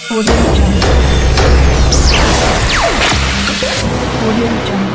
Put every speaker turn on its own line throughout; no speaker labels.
Audio Jungle. Audio Jungle.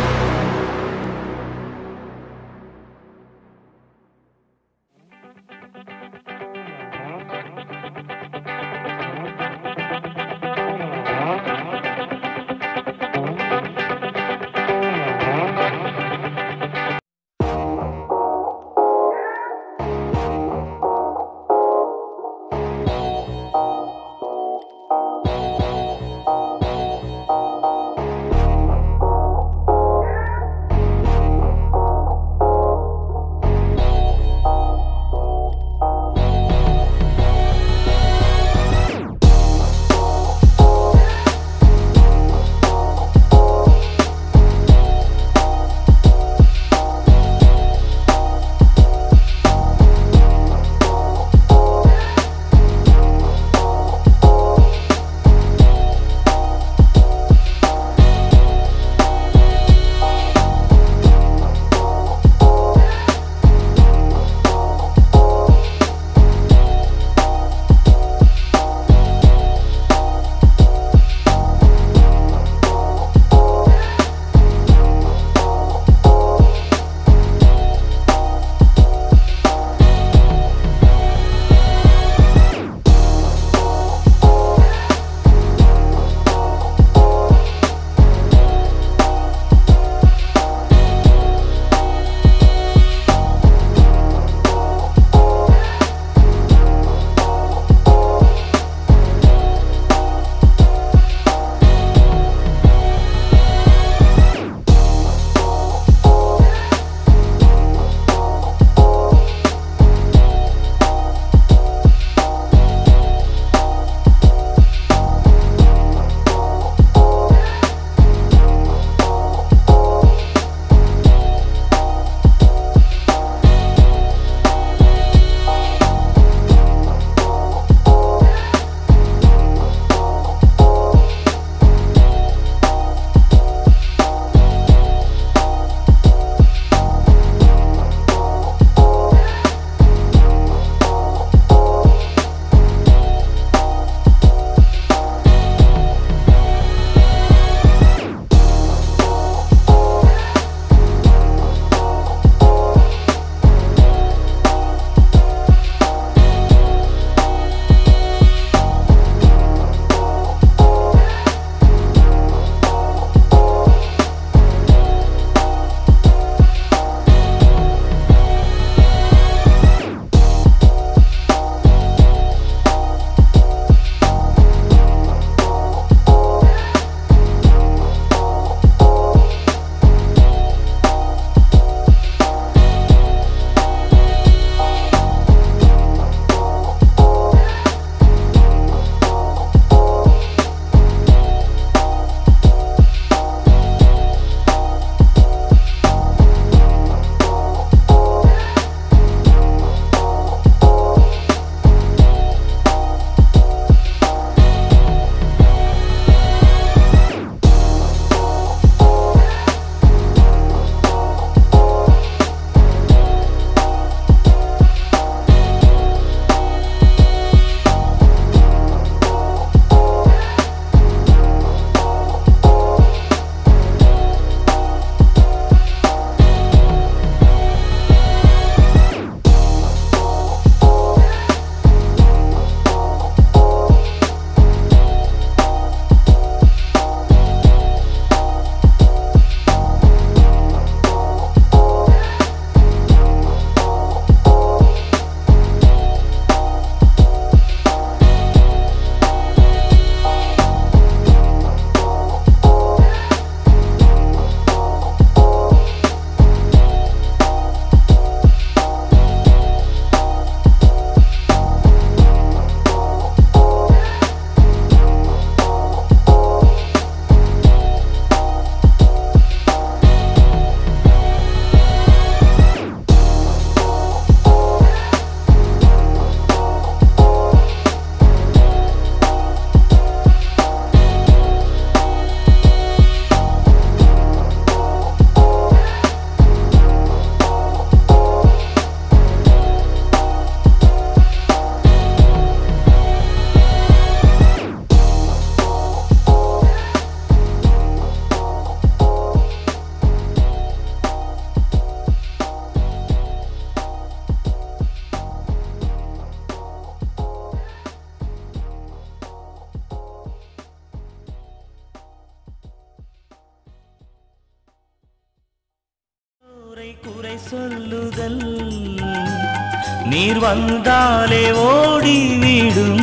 மற்றோரை குறை சொல்லுதல் நீர் வந்தாலே ஓடிவிடும்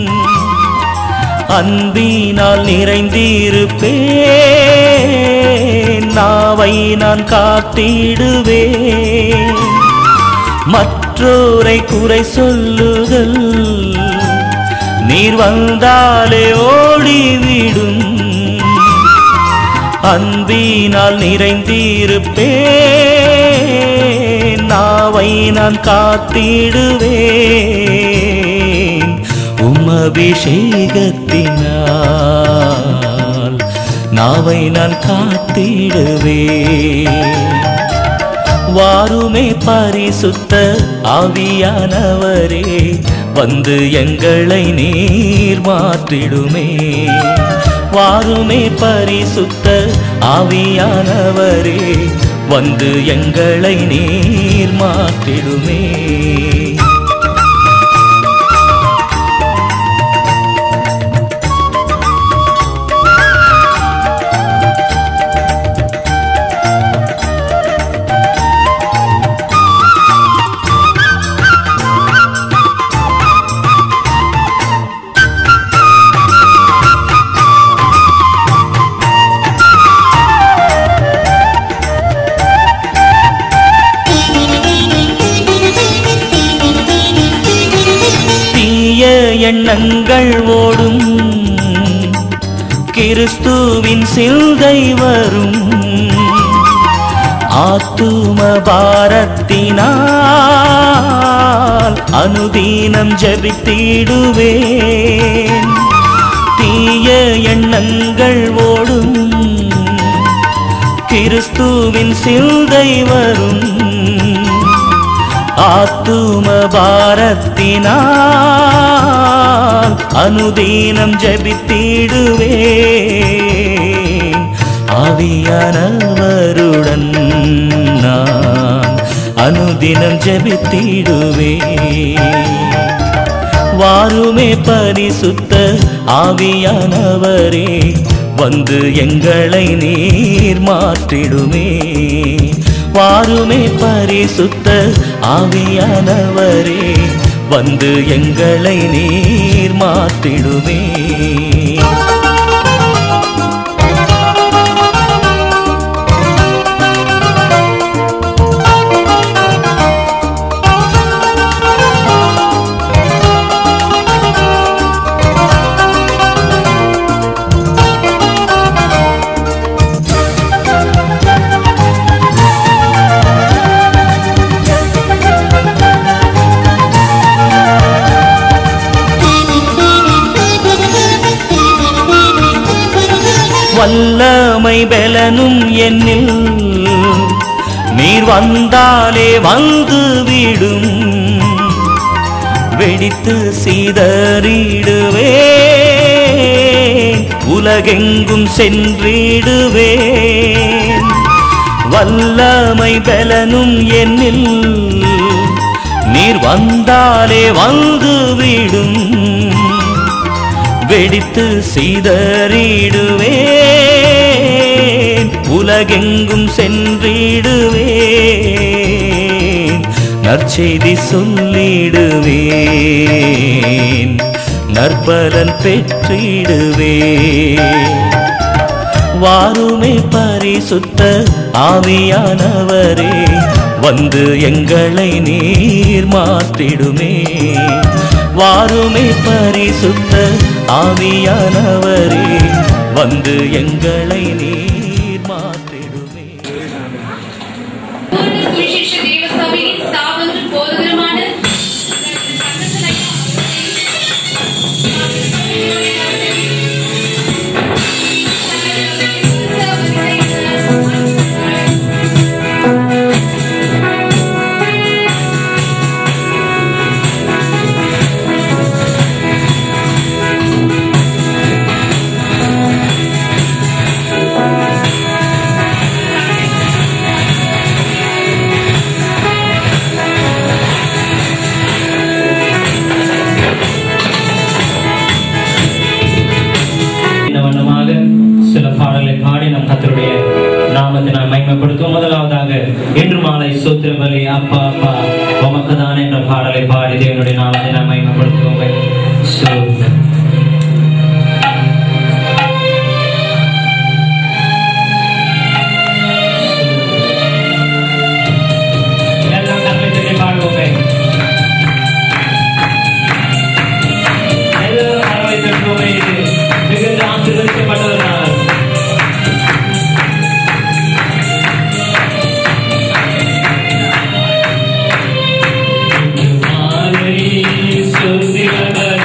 அன்பினால் நிறைந்திருப்பேன் நாவை நான் காத்திடுவேன் மற்றோரை குறை சொல்லுதல் நீர் வந்தாலே ஓடிவிடும் அன்பினால் நிறைந்திருப்பேன் நாவை நான் காத்திடுவேன் உமபிஷேகத்தினால் நாவை நான் காத்திடுவேன் வாருமே பரிசுத்த ஆவியானவரே வந்து எங்களை நீர் மாற்றிடுமே வாருமே பரிசுத்த ஆவியானவரே வந்து எங்களை நீர் மாற்றிடுமே தீய எண்ணங்கள் ஓடும் கிறிஸ்துவின் சில்தை வரும் ஆத்தும பாரத்தினால் அனுதீனம் ஜபித்திடுவேன் தீய எண்ணங்கள் ஓடும் கிறிஸ்துவின் சில்தை வரும் ஆத்தும பாரத்தினால் அனுதீனம் ஜபித்திடுவேன் ஆவியானவருடன் நான் அனுதினம் ஜபித்திடுவேன் வாருமே பரிசுத்த ஆவியானவரே வந்து எங்களை நீர் மாற்றிடுமே வாருமே பரிசுத்த ஆவியானவரே வந்து எங்களை நீர் மாற்றிடுமே வல்லமை பெலனும் என்னில் நீர் வந்தாலே வந்து விடும் வெடித்து சீதறிடுவேன் உலகெங்கும் சென்றிடுவேன் வல்லமை பெலனும் என்னில் நீர் வந்தாலே வந்து விடும் வெடித்து சீதறிடுவேன் உலகெங்கும் சென்றிடுவேன் நற்செய்தி சொல்லிடுவேன் நற்பலன் பெற்றிடுவேன் வாருமே பரிசுத்த ஆவியானவரே வந்து எங்களை நீர் மாற்றிடுமே வாருமே பரிசுத்த ஆவியானவரே வந்து எங்களை நீர் மாற்றிடுமே
பூர்ண சுவிசேஷ தேவசபையின் ஸ்தாபகரும் போதகருமான
ஆ இன்று மாலை சூத்திர பலி அப்பா அப்பா உமக்கு தான் என்ற பாடலை பாடி தேவனுடைய நாமத்தை நாம் மகிமைப்படுத்துவோமே சூத்திரம் எல்லாம் கண்களை தட்டி பாடுவோமே எல்லாரும் கரங்களை தட்டுவோமே இது மிகுந்த ஆசீர்வதிக்கப்பட்டவர்கள் மாலை சுத்திரபலி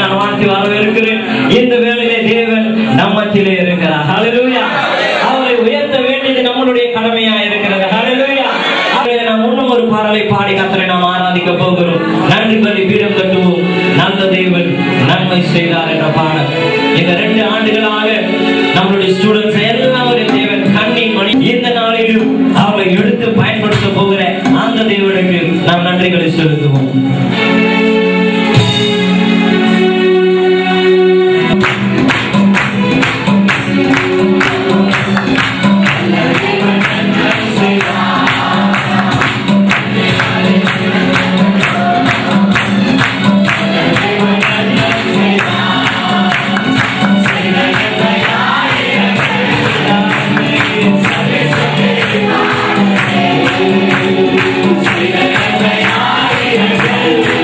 நான் வாழ்த்தி வரவேற்கிறேன் இந்த வேளையிலே தேவன் நம்மத்திலே இருக்கிறார் ஹalleluya அவரை உயர்த்த வேண்டியது நம்மளுடைய கடமையா இருக்கிறது ஹalleluya அவரை நாம் இன்னும் ஒரு பாடலை பாடி கத்தரை நாம் ஆராதிக்க போகிறோம் நன்றி பலி பீடம் கட்டுவோம் நல்ல தேவன் நன்மை செய்தார் என்ற பாடல் இந்த ரெண்டு ஆண்டுகளாக நம்மளுடைய ஸ்டூடெண்ட்ஸ் எல்லாரும் தேவன் கண்ணின் மணி இந்த நாளிலும் அவரை எடுத்து பயன்படுத்த போகிற அந்த தேவனுக்கு நாம் நன்றிகளை செலுத்துவோம்
Thank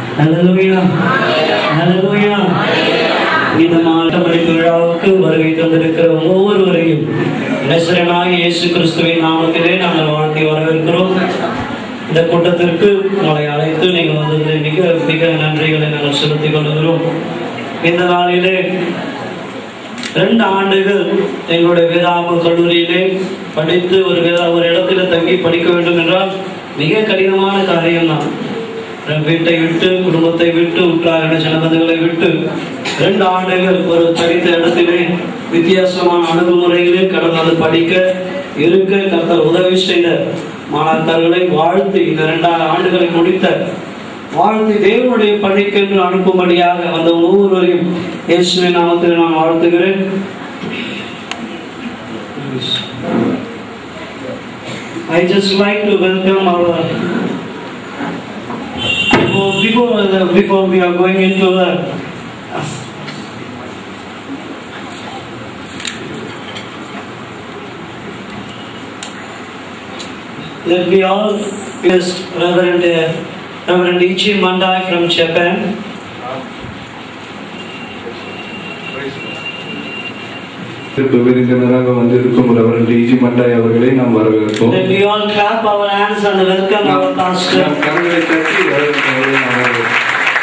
ஹalleluya ஹalleluya இந்த மாவட்ட விழாவுக்கு வருகை தந்திருக்கிற ஒவ்வொருவரையும் நெசரனாக இயேசு கிறிஸ்துவின் நாமத்திலே நாங்கள் வாழ்த்தி வரவேற்கிறோம் இந்த கூட்டத்திற்கு உங்களை அழைத்து நீங்கள் வந்தது மிக மிக நன்றிகளை நாங்கள் செலுத்திக் கொள்கிறோம் இந்த நாளிலே ரெண்டு ஆண்டுகள் எங்களுடைய வேதாம கல்லூரியிலே படித்து ஒரு வேதா ஒரு இடத்துல தங்கி படிக்க வேண்டும் என்றால் மிக கடினமான காரியம்தான் வீட்டை விட்டு குடும்பத்தை விட்டு உற்றாரின சனபந்துகளை விட்டு ரெண்டு ஆண்டுகள் ஒரு தனித்த இடத்திலே வித்தியாசமான அணுகுமுறைகளே கடந்து படிக்க இருக்க கர்த்தர் உதவி செய்த மாணாக்கர்களை வாழ்த்து இந்த இரண்டாறு ஆண்டுகளை முடித்த வாழ்த்து தேவனுடைய பணிக்கென்று அனுப்பும்படியாக வந்த ஒவ்வொருவரையும் இயேசுவின் நாமத்தில் நான் வாழ்த்துகிறேன் I just like to welcome our before before, the, before we are going into the Let me all just Reverend uh, Reverend Ichi Mandai from Japan.
சிறப்பு விருந்தினராக வந்திருக்கும் ரெவரண்ட் டிஜி மண்டாய் அவர்களை நாம் வரவேற்போம்
Let we all clap our hands and welcome our
நாம்
pastor.
நாம் கரங்களை தட்டி ரெவரண்ட் அவர்களை நாம் வரவேற்போம்.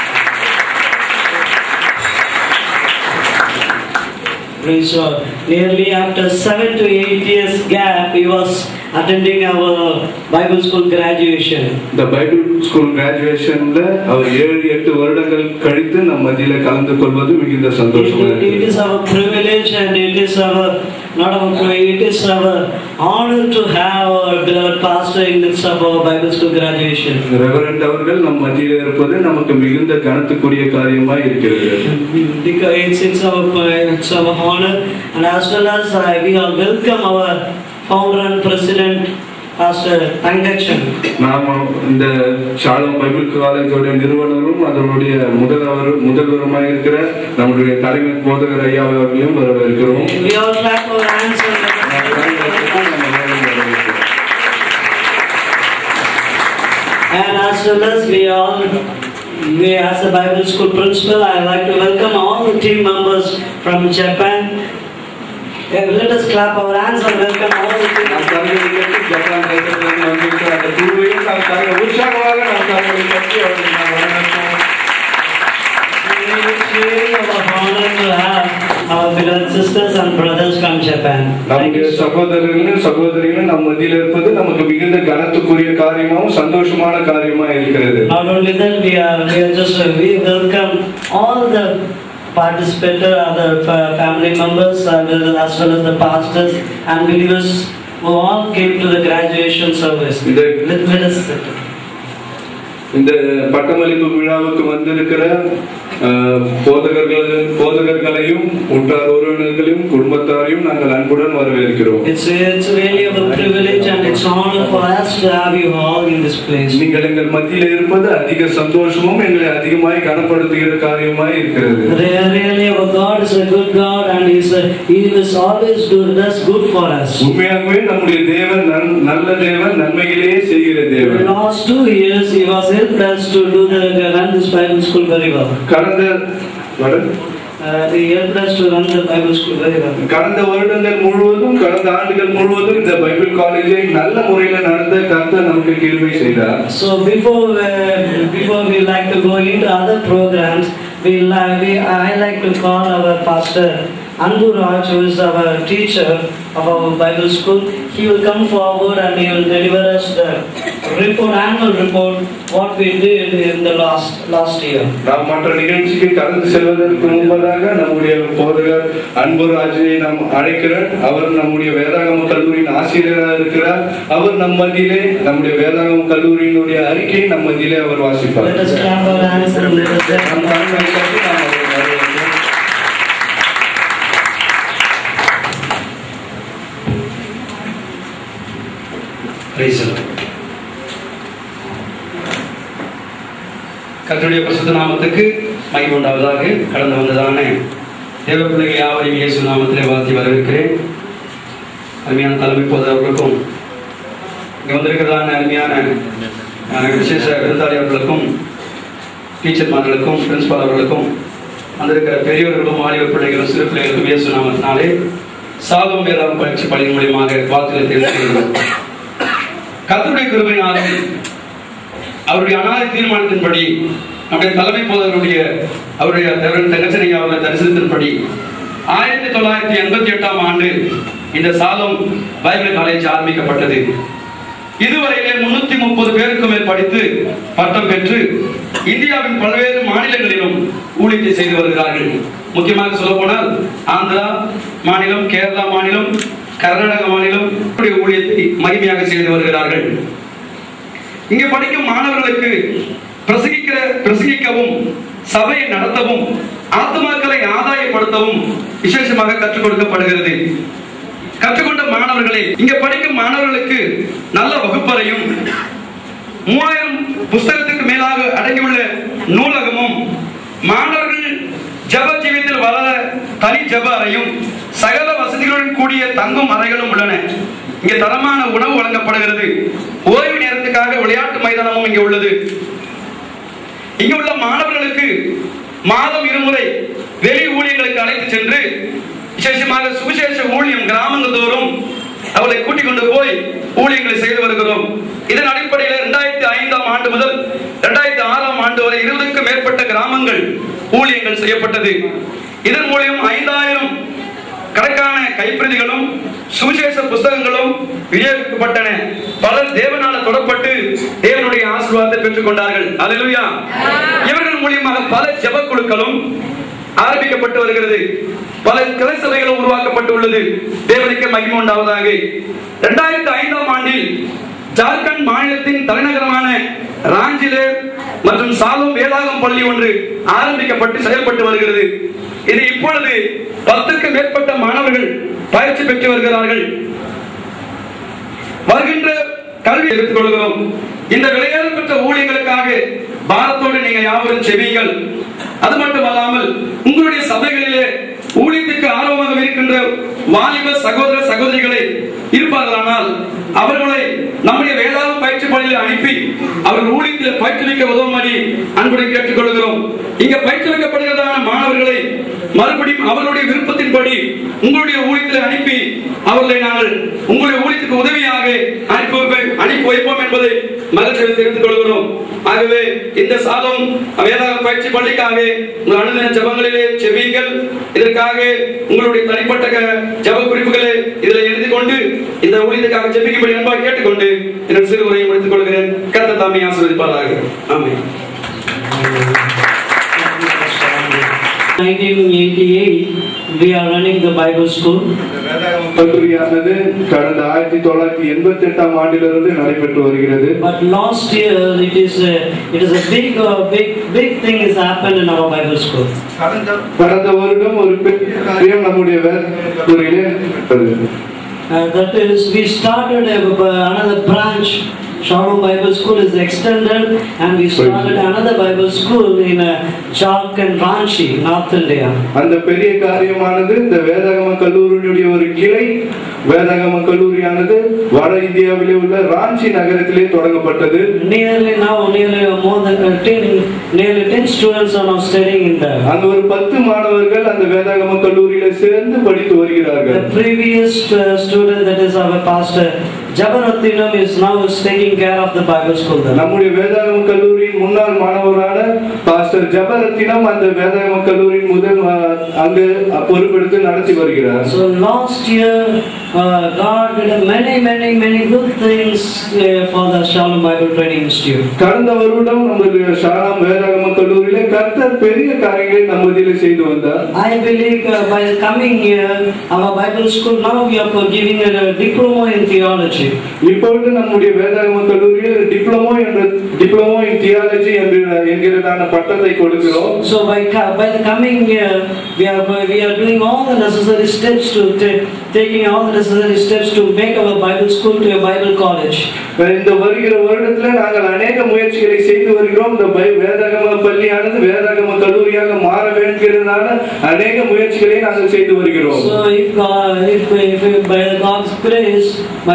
Praise God. Nearly after seven to eight years gap, he was attending our Bible school graduation.
இந்த பைபிள் ஸ்கூல் கிராஜுவேஷன்ல அவர் ஏழு எட்டு வருடங்கள் கழித்து நம் மத்தியில கலந்து கொள்வது மிகுந்த சந்தோஷமா
It, it
இருக்கு
is our privilege and it is our not our privilege, it is our honor to have our beloved pastor in the midst of our Bible school graduation.
Reverend அவர்கள் நம் மத்தியில இருப்பது நமக்கு மிகுந்த கனத்துக்குரிய காரியமா இருக்கிறது
Because it's, it's our it's our honor and as well as uh, we are welcome our founder and president Pastor Tangakshan.
நாம் இந்த ஷாலம் பைபிள் காலேஜோட நிறுவனரும் அதனுடைய முதல்வர் முதல்வருமாய் இருக்கிற நம்முடைய தலைமை போதகர் ஐயா அவர்களையும் வரவேற்கிறோம்
We all clap our hands and
நாம் கரங்களை தட்டி நம்ம அவர்களை வரவேற்கிறோம்.
And as well as we all, we as a Bible school principal, I like to welcome all the team members from Japan. Yeah, let us clap our hands and welcome all the team
நாம்
members.
கரங்களை தட்டி Japan தேசத்திலிருந்து வந்திருக்கிற அந்த குழுவையும் நாம் கரங்களை உற்சாகமாக நாம் கரங்களை தட்டி அவர்களை நாம் வரவேற்போம்.
It's really our honor to have our beloved sisters and brothers from Japan. Thank
நம்முடைய
you so much.
சகோதரர்களும் சகோதரிகளும் நம் மத்தியில் இருப்பது நமக்கு மிகுந்த கனத்துக்குரிய காரியமாகவும் சந்தோஷமான காரியமா இருக்கிறது
Not only that, we are, we are just, we welcome all the participators, other fa- family members, uh, as well as the pastors and believers who all came to the graduation service.
இந்த-
Let, let us sit.
இந்த பட்டமளிப்பு விழாவுக்கு வந்திருக்கிற அஹ், போதகர்கள் போதகர்களையும் உற்றார் உறவினர்களையும் குடும்பத்தாரையும் நாங்கள் அன்புடன் வரவேற்கிறோம்
It's, it's really a privilege and it's honor for us to have you all in this place.
நீங்கள் எங்கள் மத்தியில் இருப்பது அதிக சந்தோஷமும் எங்களை அதிகமாய் கனப்படுத்துகிற காரியமாய் இருக்கிறது
Re- Really, our God is a good God and He's a, He is always do, does good for us.
உண்மையாகவே நம்முடைய தேவன் நன்- நல்ல தேவன் நன்மையிலேயே செய்கிற
The
தேவன்
last two years, He was helped us to do the run this Bible school very well.
கடந்த வரு-
Uh, he helped us to run the Bible school very well.
கடந்த வருடங்கள் முழுவதும் கடந்த ஆண்டுகள் முழுவதும் இந்த பைபிள் காலேஜை நல்ல முறையில் நடத்த கர்த்தர் நமக்கு கிருபை செய்தார்
So before uh, before we like to go into other programs, we like we, I like to call our pastor Anbu Raj, who is our teacher of our Bible school. He will come forward and he will deliver us the report, annual report, what we did in the last last year.
நாம் மற்ற நிகழ்ச்சிக்கு கடந்து செல்வதற்கு முன்பதாக நம்முடைய போதகர் அன்புராஜை நாம் அழைக்கிறோம் அவர் நம்முடைய வேதாகம கல்லூரியின் ஆசிரியராக இருக்கிறார் அவர் நம் மத்தியிலே நம்முடைய வேதாகம கல்லூரியினுடைய அறிக்கையை நம் மத்தியிலே அவர் வாசிப்பார்
Let us clap our hands and let us
நம் கரங்களை தட்டி நாம் அவரை வரவேற்போம்.
Praise the Lord. கர்த்தருடைய பரிசுத்த நாமத்துக்கு மகிமை உண்டாவதாக கடந்து வந்ததான தேவ பிள்ளைகள் யாவரையும் இயேசு நாமத்திலே வாழ்த்தி வரவேற்கிறேன் அருமையான தலைமை போதவர்களுக்கும் இங்கே வந்திருக்கிறதான அருமையான அஹ், விசேஷ விருந்தாளியவர்களுக்கும் டீச்சர்மார்களுக்கும் பிரின்சிபால் அவர்களுக்கும் வந்திருக்கிற பெரியவர்களும் வாலிபர் பிள்ளைகளும் சிறு பிள்ளைகளுக்கும் இயேசு நாமத்தினாலே சாதம் வேளாண் பயிற்சி பள்ளியின் மூலியமாக வாழ்த்துக்களை தெரிவித்துள்ளோம் கத்தருடைய கிருபையினாலும் அவருடைய அனாதை தீர்மானத்தின்படி நம்முடைய தலைமை போதவருடைய அவருடைய தங்கச்சனை அவருடைய தரிசனத்தின்படி ஆயிரத்தி தொள்ளாயிரத்தி எண்பத்தி எட்டாம் ஆண்டு இந்த சாலம் பைபிள் காலேஜ் ஆரம்பிக்கப்பட்டது இதுவரையிலே முன்னூத்தி முப்பது பேருக்கு மேல் படித்து பட்டம் பெற்று இந்தியாவின் பல்வேறு மாநிலங்களிலும் ஊழியத்தை செய்து வருகிறார்கள் முக்கியமாக சொல்ல போனால் ஆந்திரா மாநிலம் கேரளா மாநிலம் கர்நாடக மாநிலம் இப்படி ஊழியத்தை மகிமையாக செய்து வருகிறார்கள் இங்கே படிக்கும் மாணவர்களுக்கு பிரசங்கிக்கிற பிரசங்கிக்கவும் சபையை நடத்தவும் ஆத்மாக்களை ஆதாயப்படுத்தவும் விசேஷமாக கற்றுக் கொடுக்கப்படுகிறது கற்றுக்கொண்ட மாணவர்களே இங்க படிக்கும் மாணவர்களுக்கு நல்ல வகுப்பறையும் மூவாயிரம் புஸ்தகத்துக்கு மேலாக அடங்கியுள்ள நூலகமும் மாணவர்கள் ஜப ஜீவியத்தில் வளர தனி ஜப அறையும் சகல வசதிகளுடன் கூடிய தங்கும் அறைகளும் உள்ளன இங்க தரமான உணவு வழங்கப்படுகிறது ஓய்வு நேரத்துக்காக விளையாட்டு மைதானமும் இங்கே உள்ளது இங்க உள்ள மாணவர்களுக்கு மாதம் இருமுறை வெளி ஊழியர்களுக்கு அழைத்து சென்று விசேஷமாக சுவிசேஷ ஊழியம் கிராமங்கள் தோறும் அவளை கூட்டிக் கொண்டு போய் ஊழியங்களை செய்து வருகிறோம் இதன் அடிப்படையில் இரண்டாயிரத்தி ஐந்தாம் ஆண்டு முதல் இரண்டாயிரத்தி ஆறாம் ஆண்டு வரை இருபதுக்கும் மேற்பட்ட கிராமங்கள் ஊழியங்கள் செய்யப்பட்டது இதன் மூலியம் ஐந்தாயிரம் கணக்கான கைப்பிரதிகளும் சுவிசேஷ புஸ்தகங்களும் விநியோகிக்கப்பட்டன பலர் தேவனால தொடப்பட்டு தேவனுடைய ஆசீர்வாதத்தை பெற்றுக் கொண்டார்கள் அல்லேலூயா இவர்கள் மூலியமாக பல ஜெப குழுக்களும் ஆரம்பிக்கப்பட்டு வருகிறது பல கிளை சபைகளும் உருவாக்கப்பட்டுள்ளது தேவனுக்கு மகிமை உண்டாவதாக இரண்டாயிரத்தி ஐந்தாம் ஆண்டில் ஜார்க்கண்ட் மாநிலத்தின் தலைநகரமான ராஞ்சிலே மற்றும் சாலும் வேதாகம் பள்ளி ஒன்று ஆரம்பிக்கப்பட்டு செயல்பட்டு வருகிறது இது இப்பொழுது பத்துக்கு மேற்பட்ட மாணவர்கள் பயிற்சி பெற்று வருகிறார்கள் வருகின்ற கல்வி எடுத்துக் கொள்கிறோம் இந்த விளையாடு பெற்ற ஊழியர்களுக்காக பாரத்தோடு நீங்க யாவரும் செவியுங்கள் அது மட்டுமல்லாமல் உங்களுடைய சபைகளிலே ஊழியத்துக்கு ஆர்வமாக இருக்கின்ற வாலிப சகோதர சகோதரிகளை இருப்பார்களானால் அவர்களை நம்முடைய வேதாள பயிற்சி பள்ளியில் அனுப்பி அவர்கள் ஊழியத்தில் பயிற்றுவிக்க உதவும்படி அன்புடன் கேட்டுக்கொள்கிறோம் இங்க பயிற்றுவிக்கப்படுகிறதான மாணவர்களை மறுபடியும் அவர்களுடைய விருப்பத்தின்படி உங்களுடைய ஊழியத்தில் அனுப்பி அவர்களை நாங்கள் உங்களுடைய ஊழியத்துக்கு உதவியாக அனுப்பி வைப்போம் அனுப்பி வைப்போம் என்பதை மகிழ்ச்சியில் தெரிந்து கொள்கிறோம் ஆகவே இந்த சாதம் வேதாக பயிற்சி பள்ளிக்காக உங்கள் அனுதின ஜபங்களிலே செவியுங்கள் இதற்காக உங்களுடைய தனிப்பட்ட க- ஜப குறிப்புகளை இதில் எழுதி கொண்டு இந்த ஊழியத்துக்காக ஜெபிக்கும்படி அன்பாக கேட்டுக்கொண்டு என்னுடைய சிறு உரையை முடித்துக் கொள்கிறேன் கர்த்தர் தாமே ஆசீர்வதிப்பாராக ஆமென்
1988, we are running the Bible school.
கல்லூரியானது கடந்த ஆயிரத்தி தொள்ளாயிரத்தி எண்பத்தி எட்டாம் ஆண்டிலிருந்து நடைபெற்று வருகிறது
But last year, it is a, it is a big, uh, big, big thing has happened in our Bible school.
கடந்த வருடம் ஒரு பெரிய காரியம் நம்முடைய வேத கல்லூரியிலே நடைபெற்றது.
Uh, that is, we started a, another branch. Shalom Bible School is extended, and we started another Bible school in uh, Jharkhand, Ranchi, North India.
அந்த பெரிய காரியமானது இந்த வேதாகம கல்லூரியினுடைய ஒரு கிளை வேதாகம கல்லூரியானது வட இந்தியாவிலே உள்ள ராஞ்சி நகரத்திலே தொடங்கப்பட்டது
Nearly now, nearly more than uh, 10, nearly 10 students are now studying in there.
அங்க ஒரு பத்து மாணவர்கள் அந்த வேதாகம கல்லூரியில சேர்ந்து படித்து வருகிறார்கள்
The previous uh, student, that is our pastor, Jabarathinam, is now is taking care of the Bible school there.
நம்முடைய வேதாகம கல்லூரியின் முன்னாள் மாணவரான பாஸ்டர் ஜபரத்தினம் அந்த வேதாகம கல்லூரியின் முதல் அஹ், அங்கு பொறுப்பெடுத்து நடத்தி வருகிறார்
So last year, uh, God did many, many, many good things uh, for the Shalom Bible Training Institute.
கடந்த வருடம் நம்முடைய ஷாலாம் வேதாகம கல்லூரியிலே கர்த்தர் பெரிய காரியங்களை நம்மதிலே செய்து வந்தார்
I believe uh, by the coming year, our Bible school now we are giving a diploma in theology.
இப்பொழுது நம்முடைய வேதாகம கல்லூரியில் டிப்ளமோ என்ற டிப்ளமோ இன் தியாலஜி என்கிற என்கிறதான பட்டத்தை கொடுக்கிறோம்
So by, co- by the coming year, we are we are doing all the necessary steps to ta- taking all the necessary steps to make our Bible school to a Bible college.
இந்த வருகிற வருடத்துல நாங்கள் அநேக முயற்சிகளை செய்து வருகிறோம் இந்த by- வேதாகம பள்ளியானது வேதாகம கல்லூரியாக மாற வேண்டுகிறதான அநேக முயற்சிகளை நாங்கள் செய்து வருகிறோம்
So if God, if, if, if by God's grace, by the next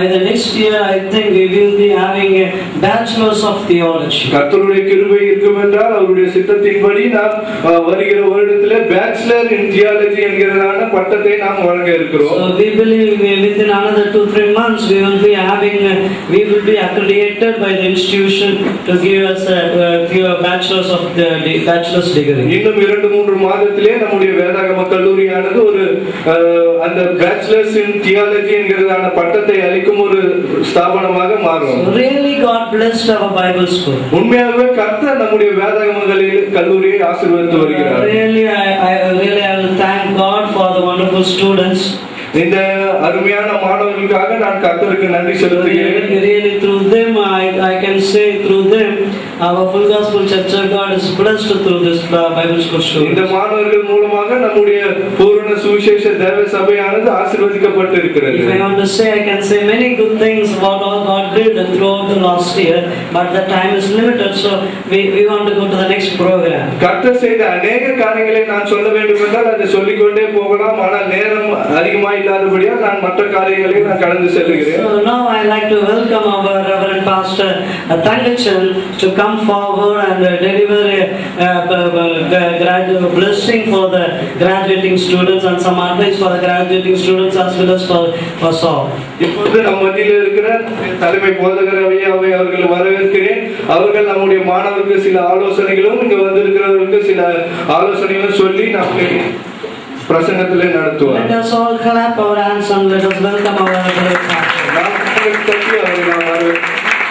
next year, I think we will be having a bachelor's of theology.
கர்த்தருடைய கிருபை இருக்கும் என்றால் அவருடைய சித்தத்தின்படி நாம் அஹ், வருகிற வருடத்திலே பேச்சுலர் இன் தியாலஜி என்கிறதான பட்டத்தை நாம் வழங்க இருக்கிறோம்
So we believe we- within another two three months we will be having uh, we will be accredited by the institution to give us a uh, give a bachelor's of the the bachelor's degree.
இன்னும் இரண்டு மூன்று மாதத்திலே நம்முடைய வேதாகம கல்லூரியானது ஒரு அஹ், அந்த bachelors இன் theology என்கிறதான பட்டத்தை அளிக்கும் ஒரு ஸ்தாபனமாக மாறும்
So really God blessed our Bible school.
உண்மையாகவே கர்த்தர் நம்முடைய வேதாகமங்களில் கல்லூரியை ஆசீர்வதித்து
Uh,
வருகிறார்
really, I, I really I will thank God for the wonderful students.
இந்த அருமையான மாணவர்களுக்காக நான் கர்த்தருக்கு நன்றி செலுத்துகிறேன்
Really, really through them, I, I can say through them, our Full Gospel Church of God is blessed through this uh, Bible school
இந்த
students.
மாணவர்கள் மூலமாக நம்முடைய பூரண சுவிசேஷ தேவ சபையானது ஆசீர்வதிக்கப்பட்டு இருக்கிறது
If I want to say, I can say many good things about all God did throughout the last year, but the time is limited, so we, we want to go to the next program.
கர்த்தர் செய்த அநேக காரியங்களை நான் சொல்ல வேண்டும் என்றால் அதை சொல்லிக்கொண்டே போகலாம் ஆனால் நேரம் அதிகமா இல்லாதபடியால் நான் மற்ற காரியங்களை நான் கடந்து செல்லுகிறேன்
So now I like to welcome our Reverend Pastor uh, Tangachan to come forward and uh, deliver a uh, b- b- grad- blessing for the graduating students and some advice for the graduating students as well as for for all.
இப்பொழுது நம் மத்தியில் இருக்கிற தலைமை போதகர் ஐயாவை அவர்களை வரவேற்கிறேன் அவர்கள் நம்முடைய மாணவருக்கு சில ஆலோசனைகளும் இங்க வந்திருக்கிறவர்களுக்கு சில ஆலோசனைகளும் சொல்லி நம்மை பிரசங்கத்திலே நடத்துவார்
Let us all clap our hands and let us welcome our Reverend Pastor.
நாம் கரங்களை தட்டி அவரை நாம் வரவேற்கிறோம்.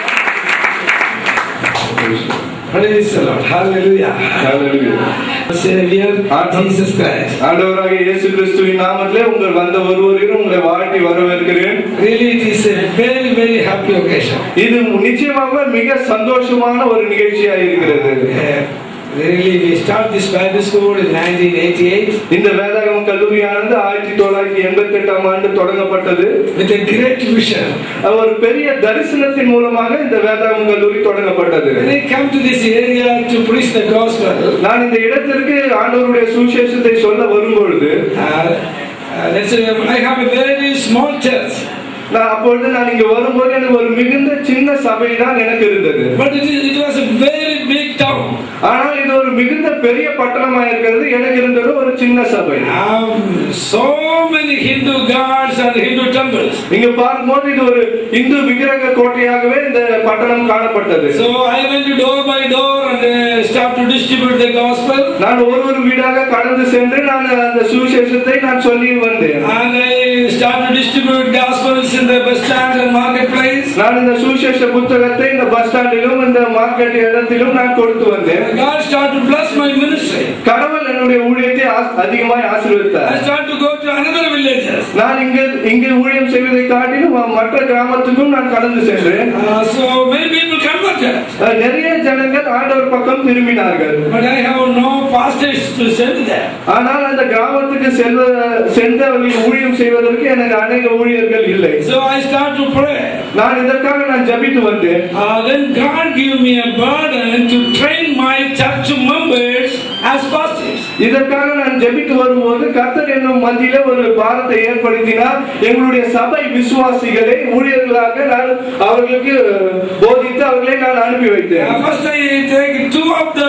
Praise the Lord. Hallelujah.
Hallelujah.
Savior
Amen.
Jesus Christ.
ஆண்டவராகிய இயேசு கிறிஸ்துவின் நாமத்திலே உங்கள் வந்த ஒருவரையும் உங்களை வாழ்த்தி வரவேற்கிறேன்
Really, it is a very, very happy occasion.
இது நிச்சயமாக மிக சந்தோஷமான ஒரு நிகழ்ச்சியா இருக்கிறது
Uh, really, we start this Bible school in 1988
இந்த வேதாகம கல்லூரியானது ஆயிரத்தி தொள்ளாயிரத்தி எண்பத்தி எட்டாம் ஆண்டு தொடங்கப்பட்டது
with a great vision.
ஒரு பெரிய தரிசனத்தின் மூலமாக இந்த வேதாகம கல்லூரி தொடங்கப்பட்டது
When I come to this area to preach the gospel,
நான் இந்த இடத்திற்கு ஆண்டவருடைய சுவிசேஷத்தை சொல்ல வரும்பொழுது
uh, uh, let's say I have a very small church,
நான் அப்பொழுது நான் இங்க வரும்போது எனக்கு ஒரு மிகுந்த சின்ன சபை தான் எனக்கு இருந்தது
but it, is, it was a very big town.
ஆனால் இது ஒரு மிகுந்த பெரிய பட்டணமா இருக்கிறது எனக்கு இருந்தது ஒரு சின்ன சபை
Um, so many Hindu gods and Hindu temples.
இங்க பார்க்கும்போது இது ஒரு இந்து விக்கிரக கோட்டையாகவே இந்த பட்டணம் காணப்பட்டது
So I went door by door and uh, start to distribute the gospel.
நான் ஒரு ஒரு வீடாக கடந்து சென்று நான் அந்த சுவிசேஷத்தை நான் சொல்லி வந்தேன்
And I start to distribute gospels in the bus stand and marketplace.
நான் இந்த சுவிசேஷ புத்தகத்தை இந்த பஸ் ஸ்டாண்டிலும் இந்த மார்க்கெட் இடத்திலும் நான் கொடுத்து வந்தேன்
God start to bless my ministry.
கடவுள் என்னுடைய ஊழியத்தை ஆஸ்- அதிகமாய் ஆசீர்வதித்தார்
I start to go to another villages.
நான் இங்கு இங்கு ஊழியம் செய்வதை காட்டிலும் மற்ற கிராமத்துக்கும் நான் கடந்து சென்றேன்
Uh, so many people converted.
அஹ் நிறைய ஜனங்கள் ஆண்டவர் பக்கம் திரும்பினார்கள்
But I have no pastors to send there.
ஆனால் அந்த கிராமத்துக்கு செல்வ சென்று அவர்கள் ஊழியம் செய்வதற்கு எனக்கு அநேக ஊழியர்கள் இல்லை
So I start to pray.
நான் இதற்காக நான் ஜபித்து வந்தேன்
Uh, then God gave me a burden to train my church members as pastors.
இதற்காக நான் ஜெபித்து வரும்போது கர்த்தர் என்னும் மத்தியில ஒரு பாரத்தை ஏற்படுத்தினார் எங்களுடைய சபை விசுவாசிகளை ஊழியர்களாக நான் அவர்களுக்கு போதித்து அவர்களை நான் அனுப்பி வைத்தேன்
Uh, first I take two of the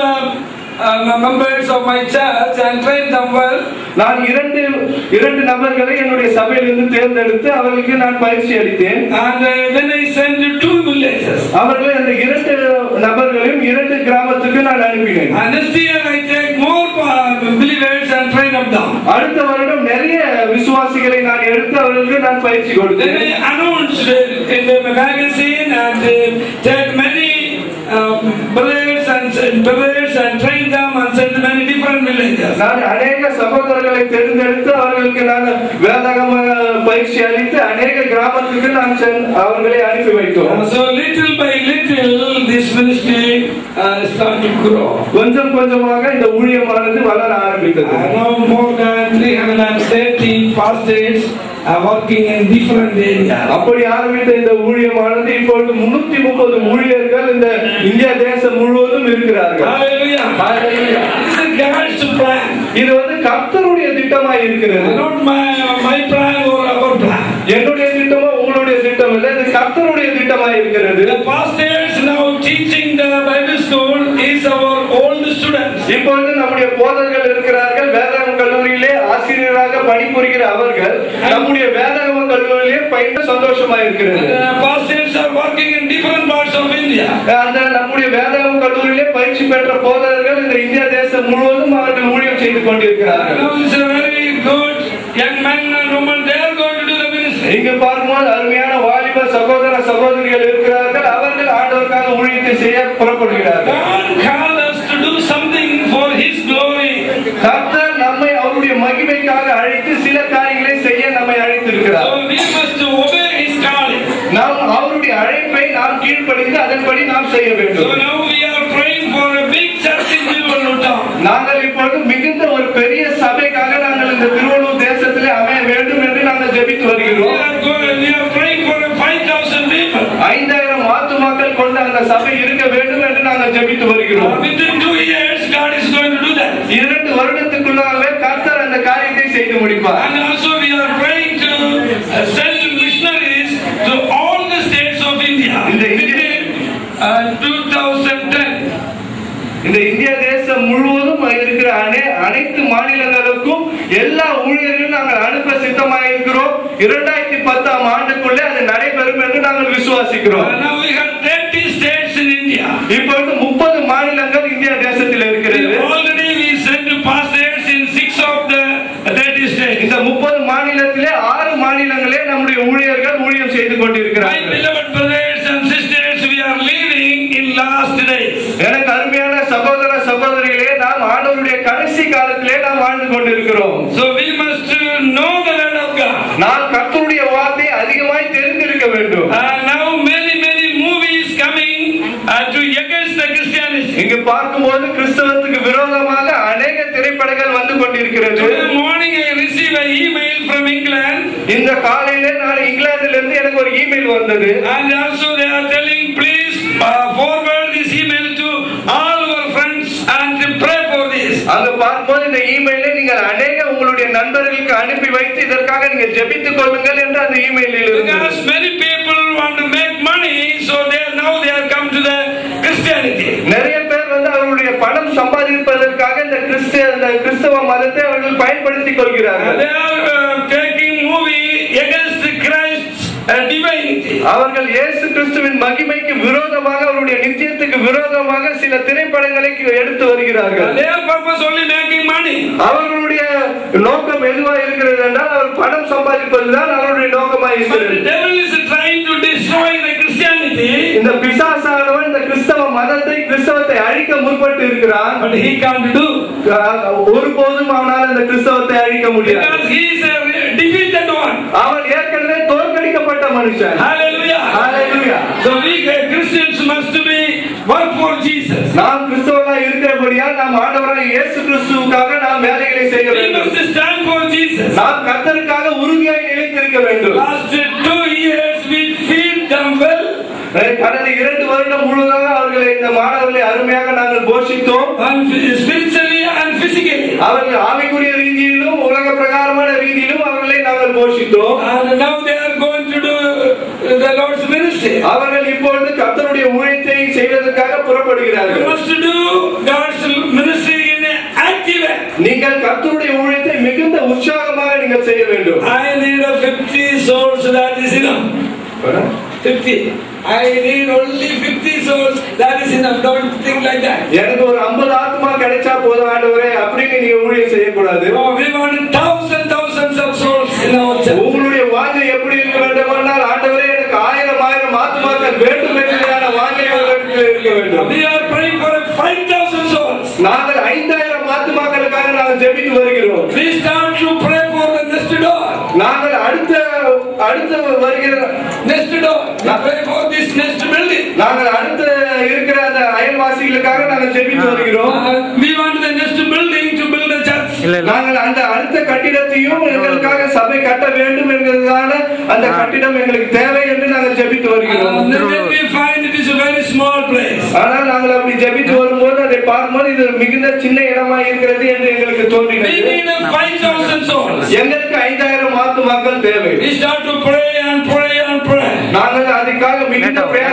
uh, members of my church and train them well.
நான் இரண்டு இரண்டு நபர்களை என்னுடைய சபையிலிருந்து தேர்ந்தெடுத்து அவர்களுக்கு நான் பயிற்சி அளித்தேன்
And uh, then I send to two villages.
அவர்களை அந்த இரண்டு நபர்களையும் இரண்டு கிராமத்துக்கு நான் அனுப்பினேன்
And next year I take more uh, believers and train up them.
அடுத்த வருடம் நிறைய விசுவாசிகளை நான் எடுத்து அவர்களுக்கு நான் பயிற்சி
Then
கொடுத்தேன்
I announced uh, in the magazine and uh, take many uh, brothers and brothers and train them and send many different villages.
நான் அநேக சகோதரர்களை தேர்ந்தெடுத்து அவர்களுக்கு நான் வேதாகம பயிற்சி அளித்து அநேக கிராமத்துக்கு நான் சென்- அவர்களை அனுப்பி வைத்தோம்
Uh, so little by little this ministry uh, start to grow.
கொஞ்சம் கொஞ்சமாக இந்த ஊழியமானது வளர ஆரம்பித்தது
Uh, now more than 330 pastors are working in different areas.
அப்படி ஆரம்பித்த இந்த ஊழியமானது இப்பொழுது முன்னூத்தி முப்பது ஊழியர்கள் இந்த இந்தியா தேசம் முழுவதும் இருக்கிறார்கள்
Hallelujah.
Hallelujah.
This is God's plan.
இது வந்து கர்த்தருடைய திட்டமாய் இருக்கிறது
Not my, my plan or our plan.
என்னுடைய திட்டமோ உங்களுடைய திட்டம் இல்லை இது கர்த்தருடைய இருக்கிறது
The pastors now teaching the Bible school is our old students.
இப்பொழுது நம்முடைய போதகர்கள் இருக்கிறார்கள் வேதாகம கல்லூரியிலே ஆசிரியராக பணிபுரிகிற அவர்கள் நம்முடைய வேதாகம கல்லூரியிலே பயின்று சந்தோஷமா இருக்கிறது
The pastors are working in different parts of India.
அந்த நம்முடைய வேதாகம கல்லூரியிலே பயிற்சி பெற்ற போதகர்கள் இந்த இந்திய தேசம் முழுவதும் அவர்கள் ஊழியம் செய்து கொண்டிருக்கிறார்கள்
Now it's a very good young men and women. They are going to do the ministry.
இங்கு பார்க்கும்போது அருமையான வாலிப சகோதர சகோதரிகள் இருக்கிறார்கள் அவர்கள் ஆண்டவருக்காக ஊழியத்தை செய்ய புறப்படுகிறார்கள்
God called us to do something for His glory.
கர்த்தர் நம்மை அவருடைய மகிமைக்காக அழைத்து சில காரியங்களை செய்ய நம்மை அழைத்திருக்கிறார்
So we must obey His calling.
நாம் அவருடைய அழைப்பை நாம் கீழ்ப்படிந்து அதன்படி நாம் செய்ய
So
வேண்டும்
now we are praying for a big church in Tilvanur town.
நாங்கள் இப்பொழுது மிகுந்த ஒரு பெரிய சபைக்காக நாங்கள் இந்த திருவள்ளூர் தேசத்திலே அமைய வேண்டும் என்று நாங்கள் ஜெபித்து
We
வருகிறோம்
are going, we are praying for a 5,000 people.
ஐந்தாயிரம் ஆத்துமாக்கள் கொண்ட அந்த சபை இருக்க வேண்டும் என்று நாங்கள் ஜெபித்து வருகிறோம்
Uh, within two years, God is going to do that.
இரண்டு வருடத்துக்குள்ளாகவே கர்த்தர் அந்த காரியத்தை செய்து முடிப்பார்
And also we are praying to uh, send missionaries to all the states of India
In the India-
within uh, 2010.
இந்த இந்திய தேசம் முழுவதும் இருக்கிற அனை அனைத்து மாநிலங்களுக்கும் எல்லா ஊழியர்களும் நாங்கள் அனுப்ப சித்தமாக இருக்கிறோம் இரண்டாயிரத்தி பத்தாம் ஆண்டுக்குள்ளே அது நடைபெறும் என்று நாங்கள் விசுவாசிக்கிறோம்
Uh, now we have 30 states in India.
இப்பொழுது முப்பது மாநிலங்கள் இந்திய தேசத்தில் இருக்கிறது
Already we sent pastors in six of the 30 states.
இந்த முப்பது மாநிலத்திலே ஆறு மாநிலங்களே நம்முடைய ஊழியர்கள் ஊழியம் செய்து
My
கொண்டிருக்கிறார்கள்
beloved brothers and sisters, we are living in last days.
எனக்கு அருமையான சகோதர சகோதரிகளே நாம் ஆண்டவருடைய கடைசி காலத்திலே நாம் வாழ்ந்து கொண்டிருக்கிறோம்
So we must uh, know the word of God.
நாம் கர்த்தருடைய வார்த்தை அதிகமாய் தெரிந்திருக்க வேண்டும்
Uh, now many, many movies coming uh, to against the Christianity.
இங்கு பார்க்கும்போது கிறிஸ்தவத்துக்கு விரோதமாக அநேக திரைப்படங்கள் வந்து கொண்டிருக்கிறது
Today morning I received an email from England
இந்த காலையில நான் இங்கிலாந்துல இருந்து எனக்கு ஒரு இமெயில் வந்தது
and also they are telling please uh, forward this email to all our friends and pray for this.
அங்க பார்க்கும்போது இந்த இமெயிலை நீங்கள் அநேக உங்களுடைய நண்பர்களுக்கு அனுப்பி வைத்து இதற்காக நீங்கள் ஜெபித்துக் கொள்ளுங்கள் என்று அந்த இமெயிலில்
Because
இருந்தது
many people want to make money so they are now they are come to the Christianity.
நிறைய பேர் வந்து அவர்களுடைய பணம் சம்பாதிப்பதற்காக இந்த கிறிஸ்திய இந்த கிறிஸ்தவ மதத்தை அவர்கள் பயன்படுத்திக்
Uh,
கொள்கிறார்கள்
they are uh, taking movie against Christ's uh, divinity.
அவர்கள் இயேசு கிறிஸ்துவின் மகிமைக்கு விரோதமாக அவருடைய நித்தியத்துக்கு விரோதமாக சில திரைப்படங்களை எடுத்து வருகிறார்கள்
Their purpose only making money.
அவர்களுடைய நோக்கம் எதுவா இருக்கிறது என்றால் அவர் பணம் சம்பாதிப்பதுதான் அவருடைய நோக்கமாக
But the
இருக்கிறது
devil is trying to destroy the Christianity,
இந்த பிசாசானவன் இந்த கிறிஸ்தவ மதத்தை கிறிஸ்தவத்தை அழிக்க முற்பட்டு இருக்கிறான்
but he can't do
ஒருபோதும் அவனால் இந்த கிறிஸ்தவத்தை அழிக்க முடியாது
because he is a defeated one.
அவன் ஏற்கனவே தோற்கடிக்கப்பட்ட மனுஷன்
Hallelujah.
Hallelujah.
So we uh, Christians must be work for Jesus.
நாம் கிறிஸ்தவர்களா இருக்கிறபடியால் நாம் ஆண்டவராக இயேசு கிறிஸ்துவுக்காக நாம் வேலைகளை செய்ய
We
வேண்டும்
must stand for Jesus.
நாம் கர்த்தருக்காக உறுதியாய் நிலைத்திருக்க வேண்டும்
Last two years we feed them well
கடந்த இரண்டு வருடம் முழுவதாக அவர்களை இந்த மாணவர்களை அருமையாக நாங்கள் போஷித்தோம்
and spiritually and physically.
அவர்கள் ஆவிக்குரிய ரீதியிலும் உலக பிரகாரமான ரீதியிலும் அவர்களை நாங்கள் போஷித்தோம்
And now they are going to do the Lord's ministry.
அவர்கள் இப்பொழுது கர்த்தருடைய ஊழியத்தை செய்வதற்காக
You
புறப்படுகிறார்கள்
must do God's ministry in an active way.
நீங்கள் கர்த்தருடைய ஊழியத்தை மிகுந்த உற்சாகமாக நீங்கள் செய்ய வேண்டும்
I need a 50 souls, that is enough. 50. I need only 50 souls, that is enough. Don't think like that.
எனக்கு ஒரு 50 ஆத்மா கிடைச்சா போதும் ஆண்டவரே அப்படின்னு நீங்க ஊழியம் செய்யக்கூடாது
No, we want thousands, thousands of souls in our church.
உங்களுடைய வாஞ்சை எப்படி இருக்க வேண்டும் என்றால் ஆண்டவரே எனக்கு ஆயிரம் ஆயிரம் ஆத்மாக்கள் வேண்டும் என்கிறதான வாஞ்சை உங்களுக்கு இருக்க வேண்டும்
We are praying for 5,000 souls.
நாங்கள் ஐந்தாயிரம் ஆத்மாக்களுக்காக நாங்கள் ஜெபித்து வருகிறோம்
We start to pray for the next door.
நாங்கள் அடுத்த அடுத்த வருகிற
Next door. We pray for this next building.
நாங்கள் அடுத்த இருக்கிற அந்த அயல்வாசிகளுக்காக நாங்கள் ஜெபித்து வருகிறோம்
Uh, we want the next building to build a church.
நாங்கள் அந்த அடுத்த கட்டிடத்தையும் எங்களுக்காக சபை கட்ட வேண்டும் என்கிறதான அந்த கட்டிடம் எங்களுக்கு தேவை என்று நாங்கள் ஜெபித்து வருகிறோம்
And then we find it is a very small place.
ஆனால் நாங்கள் அப்படி ஜெபித்து வரும்போது அதை பார்க்கும்போது இது மிகுந்த சின்ன இடமா இருக்கிறது என்று எங்களுக்கு
We
தோன்றினது
need a 5,000 souls.
எங்களுக்கு ஐந்தாயிரம் ஆத்துமாக்கள் தேவை
We start to pray and pray and pray.
நாங்கள் அதுக்காக மிகுந்த பிரயாசம்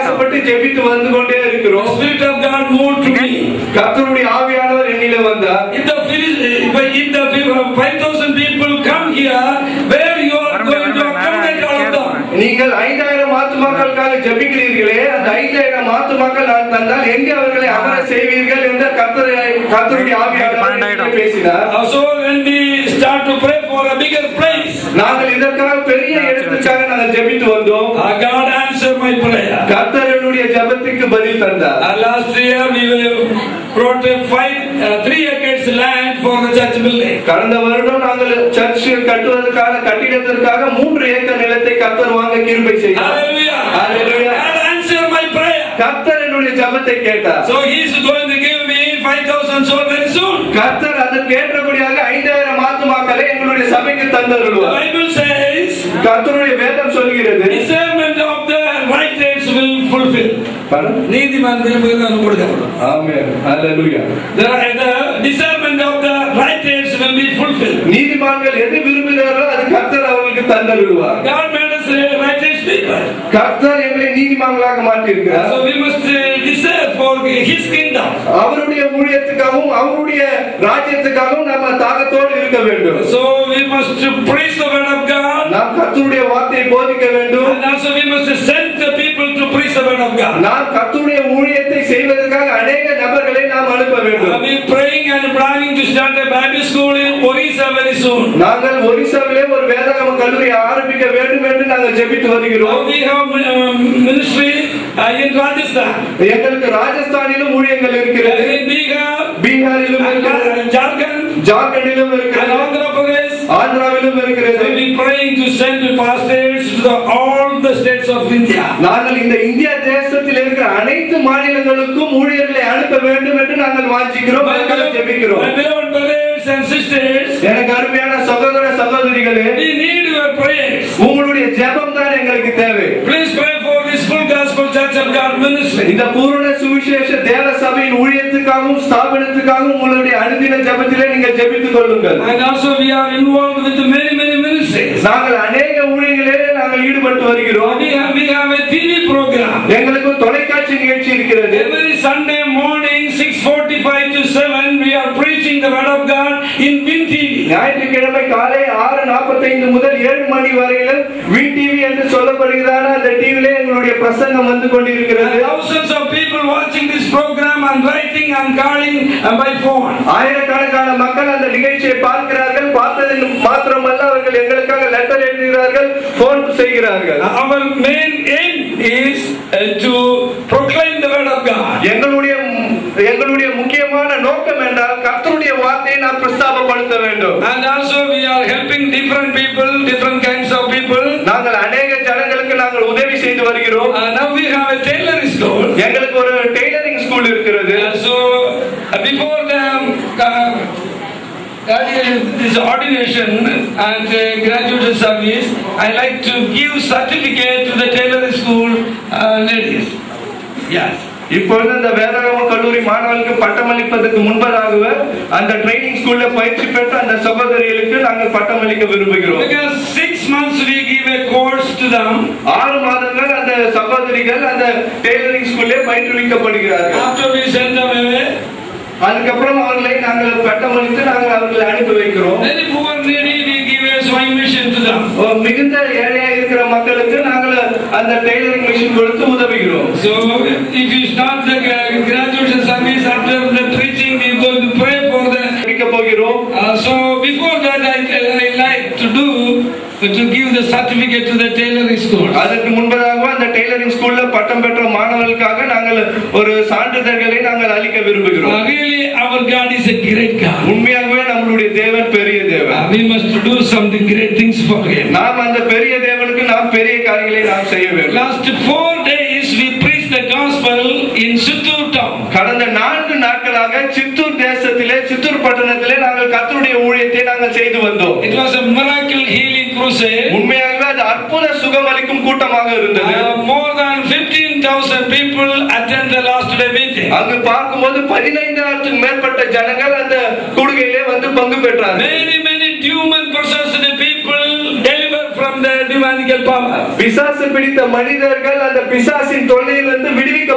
ஜெபித்து வந்து கொண்டே
The
இருக்கிறோம்
Spirit of God moved to me.
கர்த்தருடைய ஆவியானவர் என்னில வந்தார்
If the Phil- if the 5,000 people come here, where you are going to accommodate all of them?
நீங்கள் ஐந்தாயிரம் ஆத்துமாக்களுக்காக ஜெபிக்கிறீர்களே அந்த ஐந்தாயிரம் ஆத்துமாக்கள் நான் தந்தால் எங்கே அவர்களை அமர செய்வீர்கள் என்ற கர்த்தரை கர்த்தருடைய ஆவியானவர் என்னிடம் பேசினார்
Uh, So when we start to pray for a bigger place,
நாங்கள் இதற்காக பெரிய இடத்துக்காக நாங்கள் ஜெபித்து வந்தோம்
uh, God answered my prayer.
கர்த்தர் என்னுடைய ஜெபத்துக்கு பதில் தந்தார்
Uh, last year we were brought a five, uh, three acres land for the church building.
கடந்த வருடம் நாங்கள் சர்ச் கட்டுவதற்காக கட்டிடத்திற்காக மூன்று ஏக்கர் நிலத்தை கர்த்தர் வாங்க கிருபை செய்தார்
Hallelujah.
Hallelujah.
God answered my prayer.
கர்த்தர் என்னுடைய ஜெபத்தை கேட்டார்
So he is going to give me 5,000 souls very soon.
கர்த்தர் அதற்கு ஏற்றபடியாக ஐந்தாயிரம் ஆத்துமாக்களை எங்களுடைய சபைக்கு
The
தந்தருள்வார்
Bible says,
கர்த்தருடைய வேதம் சொல்கிறது
discernment of the righteous will fulfill. நீதிமான் விரும்புகிறான் கொடுக்கப்படும்
ஆமென் ஹalleluya
The, the discernment of the righteous will be fulfilled.
நீதிமான்கள் எது விரும்புகிறாரோ அது கர்த்தர் அவர்களுக்கு தந்தருள்வார்
God made us a righteous people.
கர்த்தர் எங்களை நீதிமான்களாக மாற்றியிருக்கிறார்
So we must uh, deserve for His kingdom.
அவருடைய ஊழியத்துக்காகவும் அவருடைய ராஜ்யத்துக்காகவும் நம்ம தாகத்தோடு இருக்க வேண்டும்
So we must preach the word of God.
நாம் கர்த்தருடைய வார்த்தையை போதிக்க வேண்டும்
And also we must send the people to preach the word of God.
நாம் கர்த்தருடைய ஊழியத்தை செய்வதற்காக அநேக நபர்களை நாம் அனுப்ப
I
வேண்டும்
am praying and planning to start a Bible school in Orissa very soon.
நாங்கள் ஒரிசாவிலே ஒரு வேதாகம கல்லூரி ஆரம்பிக்க வேண்டும் என்று நாங்கள் ஜெபித்து
Now
வருகிறோம்
we have um, ministry uh, in Rajasthan,
எங்களுக்கு ராஜஸ்தானிலும் ஊழியங்கள் இருக்கிறது
in Bihar,
பீகாரிலும் இருக்கிறது
and Jharkhand,
ஜார்க்கண்டிலும்
and
இருக்கிறது
Andhra Pradesh.
ஆந்திராவிலும் இருக்கிறது
So we praying to send pastors to the, all the states of India.
நாங்கள் இந்த இந்தியா தேசத்தில் இருக்கிற அனைத்து மாநிலங்களுக்கும் ஊழியர்களை அனுப்ப வேண்டும் என்று நாங்கள் வாஞ்சிக்கிறோம்
My
அதற்காக
beloved,
ஜெபிக்கிறோம்
my beloved brothers and sisters,
எனக்கு அருமையான சகோதர சகோதரிகளே
we need your prayers.
உங்களுடைய ஜெபம் தான் எங்களுக்கு தேவை
Please pray for this full gospel church of God ministry.
இந்த பூரண சுவிசேஷ தேவ சபையின் ஊழியத்துக்காகவும் ஸ்தாபனத்துக்காகவும் உங்களுடைய அனுதின ஜெபத்திலே நீங்கள் ஜெபித்துக் கொள்ளுங்கள்
And also we are involved with many, many ministries.
நாங்கள் அநேக ஊழியங்களிலே நாங்கள் ஈடுபட்டு வருகிறோம்
We have, we have a TV program.
எங்களுக்கு ஒரு தொலைக்காட்சி நிகழ்ச்சி இருக்கிறது
Every Sunday morning, 6.45 to 7, we are preaching the word of God in Win TV.
ஞாயிற்றுக்கிழமை காலை ஆறு நாற்பத்தைந்து முதல் ஏழு மணி வரையிலும் வி டிவி என்று சொல்லப்படுகிறான அந்த டிவிலே எங்களுடைய பிரசங்கம் வந்து
And
கொண்டிருக்கிறது
thousands of people watching this program and writing and calling uh, by phone.
ஆயிரக்கணக்கான மக்கள் அந்த நிகழ்ச்சியை பார்க்கிறார்கள் பார்த்தது மாத்திரமல்ல அவர்கள் எங்களுக்காக லெட்டர் எழுதுகிறார்கள் போன் செய்கிறார்கள்
Our main aim is uh, to proclaim the word of God.
எங்களுடைய எங்களுடைய முக்கியமான நோக்கம் என்றால் கர்த்தருடைய வார்த்தையை நாம் பிரஸ்தாபப்படுத்த வேண்டும்
And also we are helping different people, different kinds of people.
நாங்கள் அநேக ஜனங்களுக்கு நாங்கள் உதவி செய்து வருகிறோம்
Uh, now we have a tailoring school.
எங்களுக்கு ஒரு டெய்லரிங் ஸ்கூல் இருக்கிறது
Uh, so uh, before the uh, uh, this ordination and uh, graduate service, I like to give certificate to the tailoring school uh, ladies. Yes.
இப்பொழுது இந்த வேதாகம கல்லூரி மாணவர்களுக்கு பட்டமளிப்பதற்கு முன்பதாகவே அந்த ட்ரைனிங் ஸ்கூல்ல பயிற்சி பெற்ற அந்த சகோதரிகளுக்கு நாங்கள் பட்டமளிக்க விரும்புகிறோம்
Because six months we give a course to them.
ஆறு மாதங்கள் அந்த சகோதரிகள் அந்த டெய்லரிங் ஸ்கூல்லே பயிற்றுவிக்கப்படுகிறார்கள்
After we send them away,
அதுக்கப்புறம் அவர்களை நாங்கள் பட்டமளித்து நாங்கள் அவர்களை அனுப்பி வைக்கிறோம்
very poor needy we give a sewing machine to them.
ஒரு மிகுந்த ஏழையா இருக்கிற மக்களுக்கு நாங்கள் அந்த டெய்லரிங் மிஷின் கொடுத்து உதவுகிறோம்
So if you start the gra- graduation service after the preaching, we are going to pray for the
ஜெபிக்க போகிறோம்
Uh, so before that, I, I like to do to give the certificate to the tailoring school.
அதற்கு முன்பதாக அந்த tailoring ஸ்கூல்ல பட்டம் பெற்ற மாணவர்களுக்காக நாங்கள் ஒரு சான்றிதழ்களை நாங்கள் அளிக்க விரும்புகிறோம்
Uh, really, our God is a great God.
உண்மையாகவே நம்மளுடைய தேவன் பெரிய
Uh,
தேவன்
we must do something great things for Him.
நாம் அந்த பெரிய தேவனுக்கு நாம் பெரிய காரியங்களை நாம் செய்ய வேண்டும்
Last four days, we preached the gospel in Suttur town.
கடந்த நான்கு நாட்களாக சித்தூர் தேசத்திலே சித்தூர் பட்டணத்திலே நாங்கள் கர்த்தருடைய ஊழியத்தை நாங்கள் செய்து வந்தோம்
It was a miracle healing crusade.
உண்மையாகவே அது அற்புத சுகமளிக்கும் கூட்டமாக இருந்தது
Uh, more than 15,000 people attend the last day meeting.
அங்கு பார்க்கும்போது பதினைந்தாயிரத்துக்கு மேற்பட்ட ஜனங்கள் அந்த கூடுகையிலே வந்து பங்கு பெற்றார்கள்
Many, many demon possessed people delivered from the demonical power.
பிசாசு பிடித்த மனிதர்கள் அந்த பிசாசின் தொல்லையிலிருந்து விடுவிக்க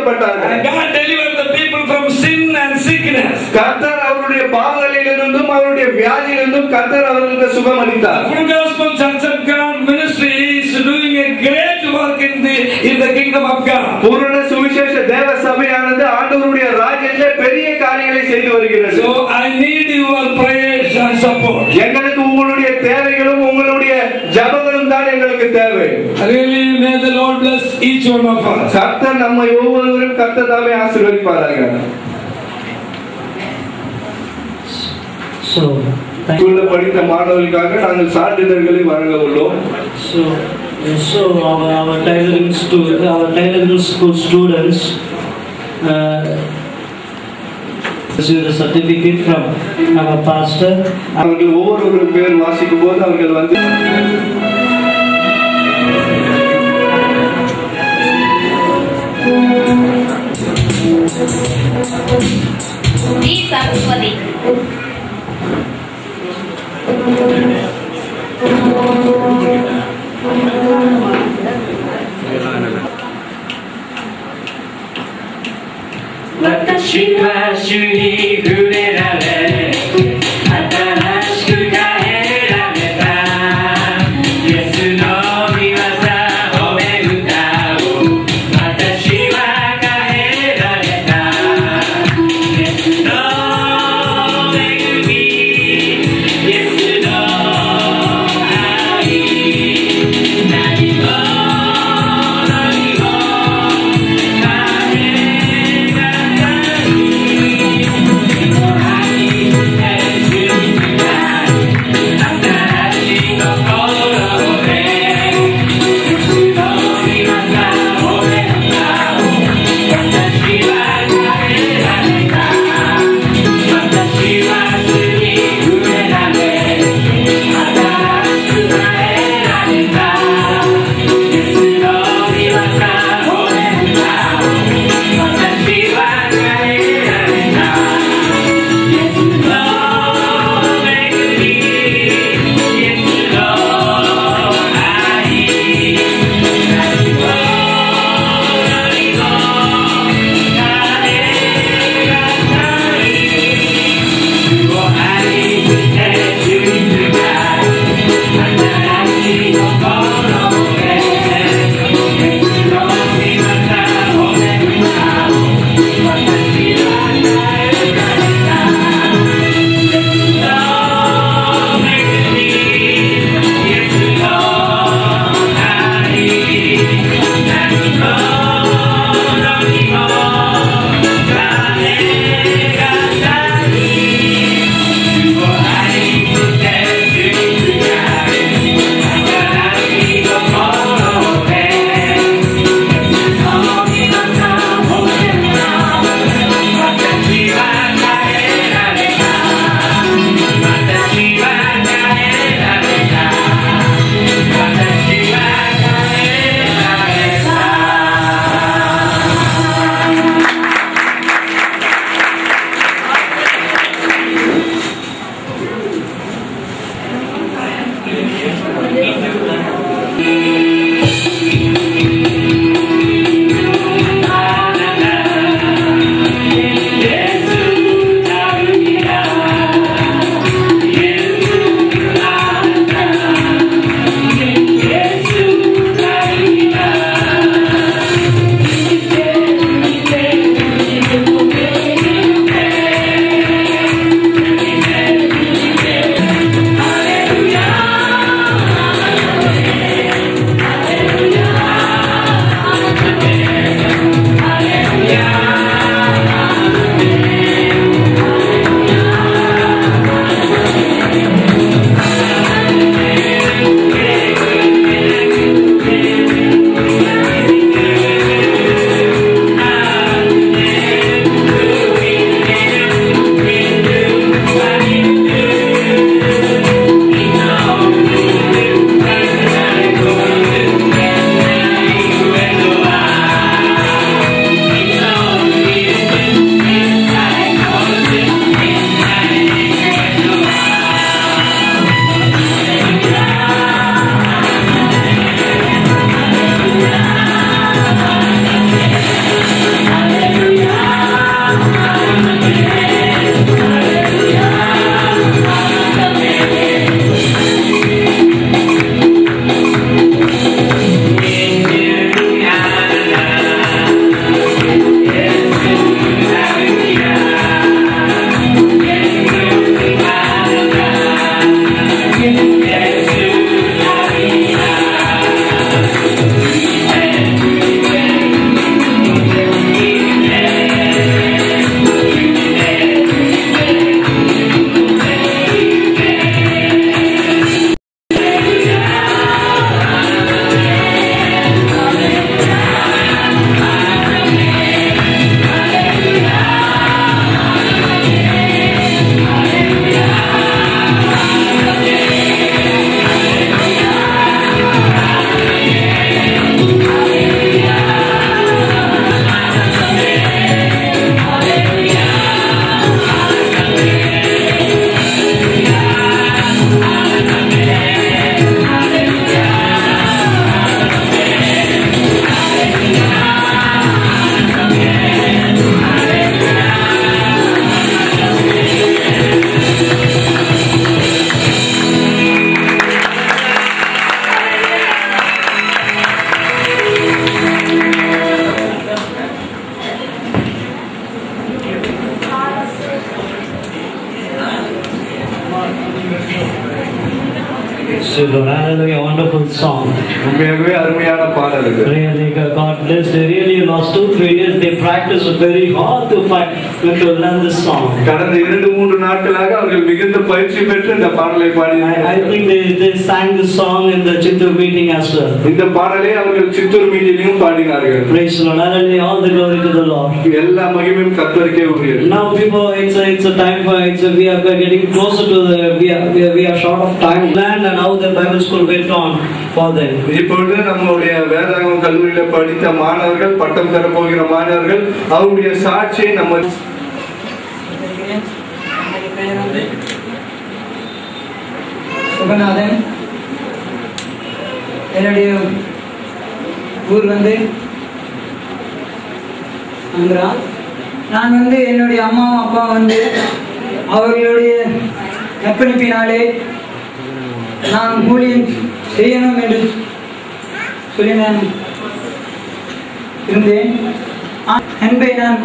வியாதியிலிருந்தும் கர்த்தர் அவர்களுக்கு சுகம் அளித்தார்
Full Gospel Sons of God ministry is doing a great work in the in the kingdom of God.
பூரண சுவிசேஷ தேவ சபையானது ஆண்டவருடைய ராஜ்யத்திலே பெரிய காரியங்களை செய்து வருகிறது
So I need your prayers and support.
எங்களுக்கு உங்களுடைய தேவைகளும் உங்களுடைய ஜபங்களும் தான் எங்களுக்கு தேவை
Really, may the Lord bless each one of us.
கர்த்தர் நம்மை ஒவ்வொருவரும் கர்த்தர் தாமே ஆசீர்வதிப்பாராக
So, thank
ஸ்கூல்ல படித்த மாணவர்களுக்காக நாங்கள் சான்றிதழ்களை வழங்க உள்ளோம்
So, so our, our tailoring stu- our tailoring school students uh, received a certificate from our pastor.
அவர்கள் ஒவ்வொரு பேர் வாசிக்கும் போது அவர்கள் வந்து
D Saraswathi
Thank
So, Lord, hallelujah, wonderful song.
உண்மையாகவே அருமையான பாடல் இது
Really, God bless. They really lost two, three years. They practiced very hard to find to learn this song.
கடந்த இரண்டு மூன்று நாட்களாக அவர்கள் மிகுந்த பயிற்சி பெற்று இந்த பாடலை
I, I
பாடினார்கள்
think they, they sang this song in the Chittur meeting as well.
இந்த பாடலை அவர்கள் சித்தூர் மீட்டிலையும் பாடினார்கள்
Praise the Lord. Hallelujah. All the glory to the Lord.
எல்லா மகிமையும் கர்த்தருக்கே உரியது
Now, people, it's a, it's a time for it's a, we are we are getting closer to the we are, we are we are short of time. Land and how the Bible school went on for them.
இப்பொழுது நம்மளுடைய வேதாகம் கல்லூரியில படித்த மாணவர்கள் பட்டம் பெற போகிற மாணவர்கள் அவருடைய சாட்சியை நம்ம
சுகநாதன் என்னுடைய ஊர் வந்து ஆந்திரா நான் வந்து என்னுடைய அம்மாவும் அப்பா வந்து அவர்களுடைய அர்ப்பணிப்பினாலே நான் ஊழியம் செய்யணும் என்று சொல்லி நான் இருந்தேன் ஆ- அன்பை நான்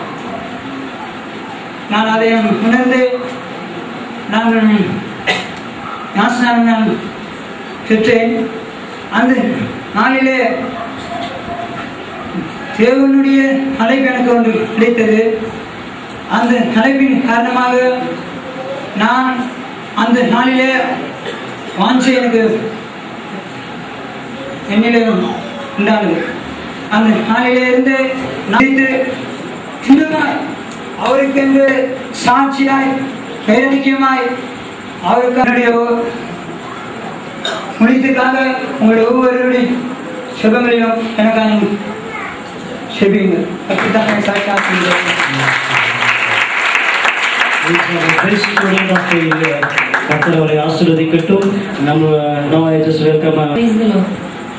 நான் அதை உணர்ந்து நான் ஞாசனம் நான் பெற்றேன் அந்த நாளிலே தேவனுடைய அழைப்பு எனக்கு ஒன்று கிடைத்தது அந்த அழைப்பின் காரணமாக நான் அந்த நாளிலே வாஞ்சை எனக்கு என்னிலே உண்டானது அந்த நாளிலே இருந்து நினைத்து இன்னுமாய் அவருக்கென்று சாட்சியாய் பேரணிக்கமாய் அவருக்கு என்னுடைய முடித்துக்காக உங்களுடைய ஒவ்வொருவருடைய சுபங்களிலும் எனக்கான செபிங்க கற்றுத்தான் சாட்சியாக
He's the best student of the year. கர்த்தர் அவரை ஆசீர்வதிக்கட்டும் நம்ம now I just welcome uh,
Praise the Lord.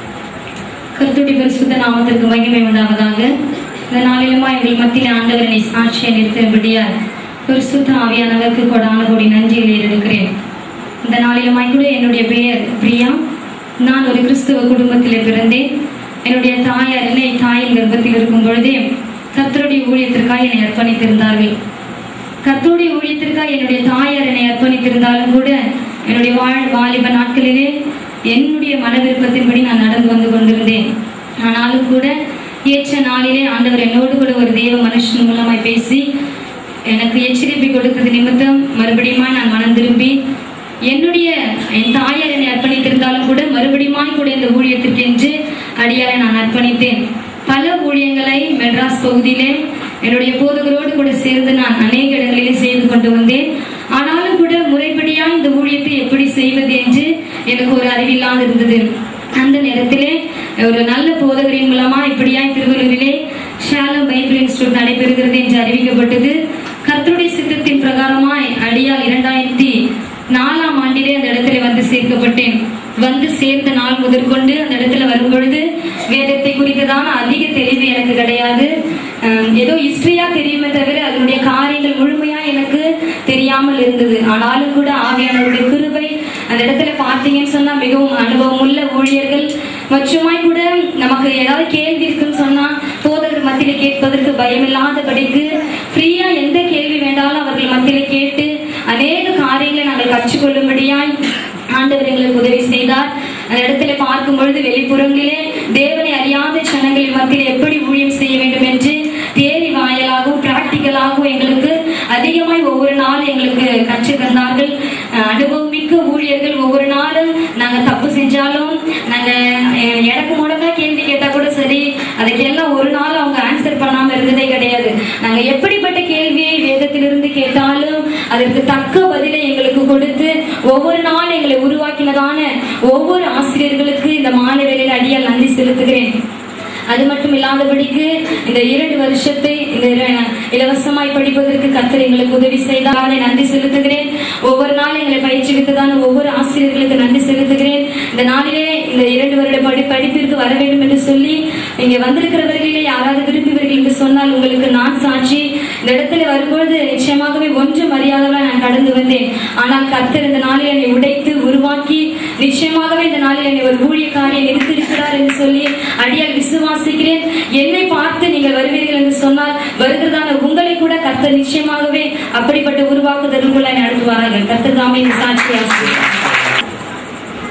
கர்த்தருடைய பரிசுத்த நாமத்திற்கு மகிமை உண்டாவதாக இந்த நாளிலுமா எங்கள் மத்தியில் ஆண்டவரனை சாட்சியை நிறுத்தினபடியால் பரிசுத்த ஆவியானவருக்கு கொடான கோடி நன்றிகளை எடுக்கிறேன் இந்த நாளிலுமாய் கூட என்னுடைய பெயர் பிரியா நான் ஒரு கிறிஸ்துவ குடும்பத்திலே பிறந்தேன் என்னுடைய தாயார் என்னை தாயின் கர்ப்பத்தில் இருக்கும் பொழுதே கர்த்தருடைய ஊழியத்திற்காக என்னை அர்ப்பணித்திருந்தார்கள் கர்த்தருடைய ஊழியத்திற்காக என்னுடைய தாயார் என்னை அர்ப்பணித்திருந்தாலும் கூட என்னுடைய வாழ் வாலிப நாட்களிலே என்னுடைய மன விருப்பத்தின்படி நான் நடந்து வந்து கொண்டிருந்தேன் ஆனாலும் கூட ஏற்ற நாளிலே ஆண்டவர் என்னோடு கூட ஒரு தெய்வ மனுஷன் மூலமாய் பேசி எனக்கு எச்சரிப்பை கொடுத்தது நிமித்தம் மறுபடியும் நான் மனம் திரும்பி என்னுடைய என் தாயார் என்னை அர்ப்பணித்திருந்தாலும் கூட மறுபடியும் கூட இந்த ஊழியத்திற்கென்று அடியாரை நான் அர்ப்பணித்தேன் பல ஊழியங்களை மெட்ராஸ் பகுதியிலே என்னுடைய போதகரோடு கூட சேர்ந்து நான் அநேக இடங்களிலே செய்து கொண்டு வந்தேன் ஆனாலும் கூட முறைப்படியா இந்த ஊழியத்தை எப்படி செய்வது என்று எனக்கு ஒரு அறிவில்லாது இருந்தது அந்த நேரத்திலே ஒரு நல்ல போதகரின் மூலமா இப்படியாய் திருவள்ளூரிலே ஷாலம் பைபிள் இன்ஸ்டியூட் நடைபெறுகிறது என்று அறிவிக்கப்பட்டது கர்த்தருடைய சித்தத்தின் பிரகாரமாய் அடியால் இரண்டாயிரத்தி நாலாம் ஆண்டிலே அந்த இடத்துல வந்து சேர்க்கப்பட்டேன் வந்து சேர்ந்த நாள் முதற்கொண்டு அந்த இடத்துல வரும் பொழுது வேதத்தை குறித்ததான அதிக தெளிவு எனக்கு கிடையாது அஹ் ஏதோ ஹிஸ்டரியா தெரியுமே தவிர அதனுடைய காரியங்கள் முழுமையா எனக்கு தெரியாமல் இருந்தது ஆனாலும் கூட ஆவியானவருடைய கிருபை அந்த இடத்துல பார்த்தீங்கன்னு சொன்னா மிகவும் அனுபவம் உள்ள ஊழியர்கள் மற்றுமாய் கூட நமக்கு ஏதாவது கேள்வி இருக்குன்னு சொன்னா போதகர் மத்தியில கேட்பதற்கு பயமில்லாதபடிக்கு ஃப்ரீயா எந்த கேள்வி வேண்டாலும் அவர்கள் மத்தியில கேட்டு அநேக காரியங்களை நாங்கள் கற்றுக்கொள்ளும்படியாய் ஆண்டவர் எங்களுக்கு உதவி செய்தார் அந்த இடத்துல பார்க்கும் பொழுது வெளிப்புறங்களிலே தேவனை அறியாத ஜனங்களின் மத்தியில் எப்படி ஊழியம் செய்ய வேண்டும் என்று தேரி வாயிலாகவும் பிராக்டிக்கலாகவும் எங்களுக்கு அதிகமாய் ஒவ்வொரு நாளும் எங்களுக்கு கற்றுத் தந்தார்கள் அஹ் அனுபவம் மிக்க ஊழியர்கள் ஒவ்வொரு நாளும் நாங்க தப்பு செஞ்சாலும் நாங்க அஹ், எனக்கு முடங்கா கேள்வி கேட்டா கூட சரி அதுக்கெல்லாம் ஒரு நாள் அவங்க ஆன்சர் பண்ணாம இருந்ததே கிடையாது நாங்க எப்படிப்பட்ட கேள்வியை வேதத்திலிருந்து கேட்டாலும் அதற்கு தக்க பதிலை எங்களுக்கு கொடுத்து ஒவ்வொரு நாள் எங்களை உருவாக்கினதான ஒவ்வொரு ஆசிரியர்களுக்கு இந்த மாலை வேளையில் அடியால் நன்றி செலுத்துகிறேன் அது மட்டும் இல்லாதபடிக்கு இந்த இரண்டு வருஷத்தை இந்த இர- இலவசமாய் படிப்பதற்கு கர்த்தர் எங்களுக்கு உதவி செய்தார் அவனை நன்றி செலுத்துகிறேன் ஒவ்வொரு நாள் எங்களை பயிற்சிவித்ததான ஒவ்வொரு ஆசிரியர்களுக்கு நன்றி செலுத்துகிறேன் இந்த நாளிலே இந்த இரண்டு வருட படி படிப்பிற்கு வர வேண்டும் என்று சொல்லி இங்க வந்திருக்கிறவர்களிலே யாராவது விரும்புவீர்கள் என்று சொன்னால் உங்களுக்கு நான் சாட்சி இந்த இடத்துல வரும்பொழுது நிச்சயமாகவே ஒன்றும் அறியாதவளா நான் கடந்து வந்தேன் ஆனால் கர்த்தர் இந்த நாளில் என்னை உடைத்து உருவாக்கி நிச்சயமாகவே இந்த நாளில் என்னை ஒரு ஊழியக்காரியை நிறுத்திருக்கிறார் என்று சொல்லி அடியால் விசுவாசிக்கிறேன் என்னை பார்த்து நீங்கள் வருவீர்கள் என்று சொன்னால் வருகிறதான உங்களை கூட கர்த்தர் நிச்சயமாகவே அப்படிப்பட்ட உருவாக்குதலுக்குள்ள நடத்துவார்கள் கர்த்தர் தாமே இந்த சாட்சி ஆசிரியர்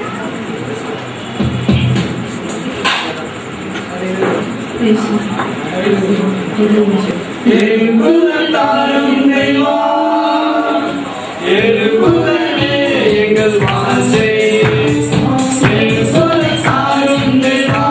எழுப்புதல் தாரும் தெய்வா எழுப்புதலே எங்கள் வாசை எழுப்புதல் தாரும் தெய்வா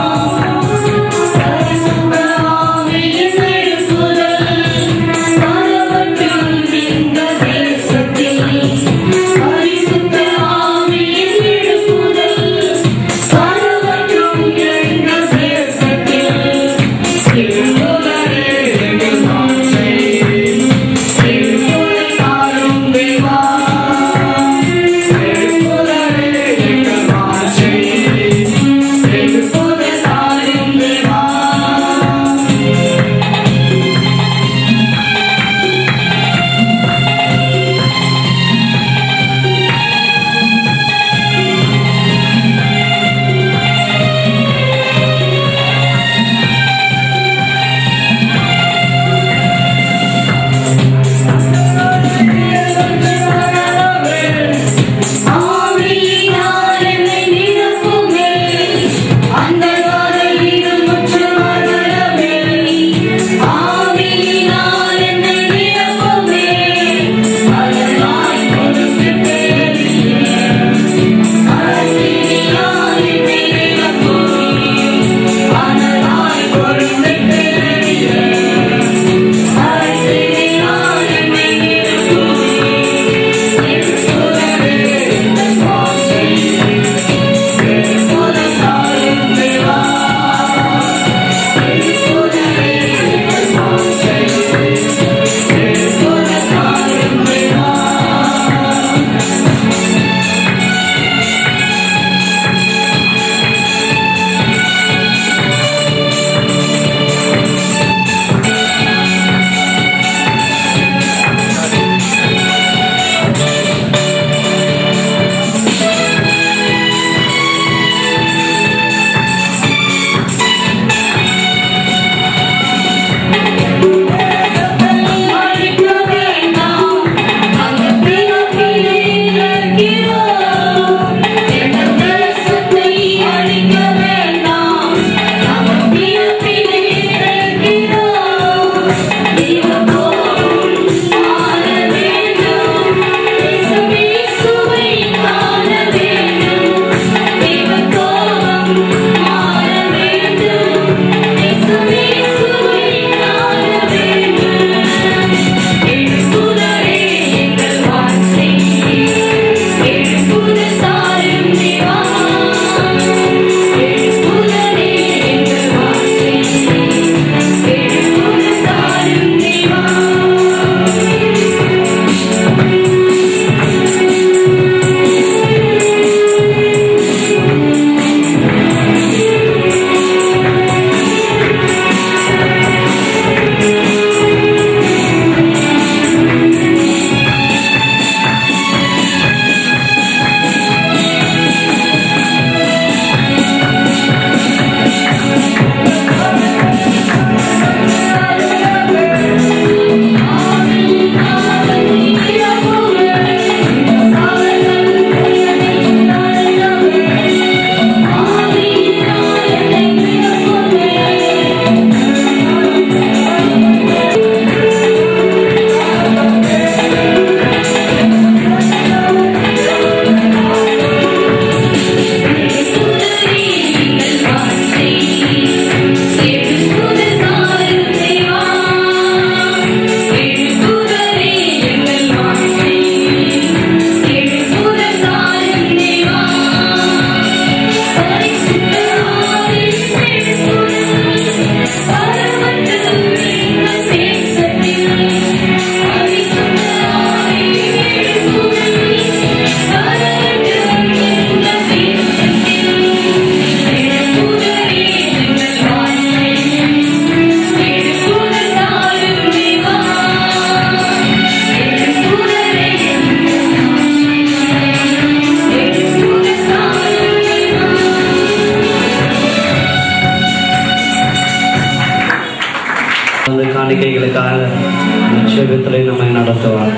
அந்த காணிக்கைகளுக்காக நிச்சயத்திலே நம்மை நடத்துவார்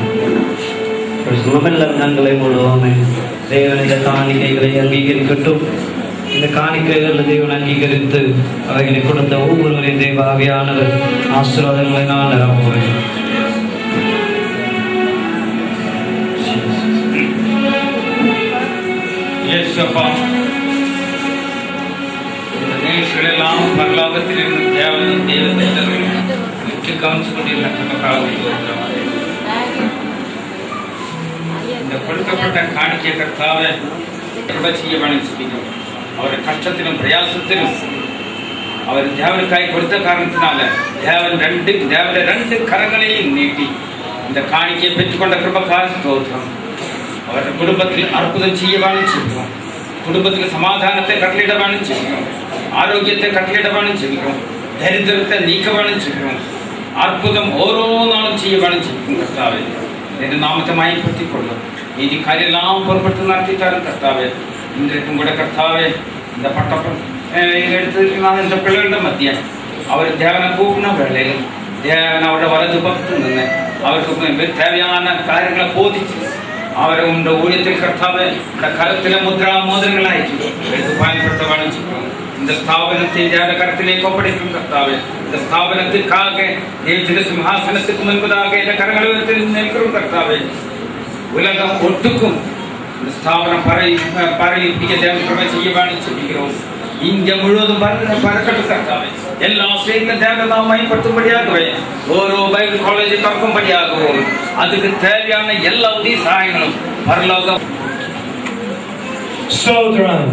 நம்மெல்லாம் கண்களை மூடுவோமே தேவன் இந்த காணிக்கைகளை அங்கீகரிக்கட்டும் இந்த காணிக்கைகள் தேவன் அங்கீகரித்து அவைகளை கொடுத்த ஒவ்வொருவரையும் தேவ ஆவியானவர் ஆசீர்வாதங்களினால் நிரப்புவேன்
இயேசுப்பா இந்த நிகழ்ச்சிகள் எல்லாம் பரலோகத்தில் இருந்து தேவனும் தெய்வத்தை முக்கிய கவனிச்சு கொண்டிருந்த காலத்தில் இந்த கொடுக்கப்பட்ட காணிக்கை கர்த்தாவை கிருபை செய்ய வேணும் சொல்லிக்கிறோம் அவருடைய கஷ்டத்திலும் பிரயாசத்திலும் அவர் தேவனுக்காய் கொடுத்த காரணத்தினால தேவன் ரெண்டு தேவன ரெண்டு கரங்களையும் நீட்டி இந்த காணிக்கையை பெற்றுக்கொண்ட கிருபக்கார ஸ்தோத்திரம் அவருடைய குடும்பத்தில் அற்புதம் செய்ய வேணும் சொல்கிறோம் குடும்பத்தில் சமாதானத்தை கட்டளிட வேணும் சொல்கிறோம் ஆரோக்கியத்தை கட்டளிட வேணும் சொல்கிறோம் தரித்திரத்தை நீக்க வேணும் சொல்கிறோம் அற்புதம் ஓரோ நாளும் செய்ய வேணும் சொல்கிறோம் கர்த்தாவே என்று நாமத்தை மயப்படுத்திக் கொள்ளும் நீதி காரியெல்லாம் பொருட்படுத்தி நடத்திட்டாரு கர்த்தாவே இன்றைக்கும் கூட கர்த்தாவே இந்த பட்டம் எடுத்து நான் இந்த பிள்ளைകളുടെ മധ്യ അവർ ദേവനെ കൂപ്പിന വേളയിൽ ദേവൻ അവരുടെ വലതു പക്കത്ത് നിന്ന് അവർക്ക് മുൻപിൽ தேவையான കാര്യങ്ങളെ ബോധിച്ച് അവരെ ഉണ്ട് ഊഴിയത്തിൽ കർത്താവ് ഇവിടെ കരത്തിലെ മുദ്രാ മോതിരങ്ങളായിരിക്കും എടുത്ത് பயன்படுத்தவாനും செய்யும் இந்த ஸ்தாபனத்தை தேவ கரத்திലേക്ക് ஒப்படைக்கும் கர்த்தாவே இந்த ஸ்தாபனத்திற்காக தேவத்தின் சிம்ஹாசனத்துக்கு முன்பதாக இந்த கரங்களை உயர்த்தி நிற்கிறோம் கர்த்தாவே உலகம் ஒட்டுக்கும் இந்த ஸ்தாபனம் பறை பறையிப்பிக்க தேவ கிருபை செய்ய வேணும் சொல்லிக்கிறோம் இங்க முழுவதும் பறந்து பறக்கட்டும் கர்த்தாவே எல்லா ஸ்டேட்ல தேவதாம் பயன்படுத்தும்படியாகவே ஓரோ பைபிள் காலேஜை திறக்கும்படியாகவும் அதுக்கு தேவையான எல்லா உதவி சகாயங்களும் பரலோகம்
ஸ்தோத்திரம்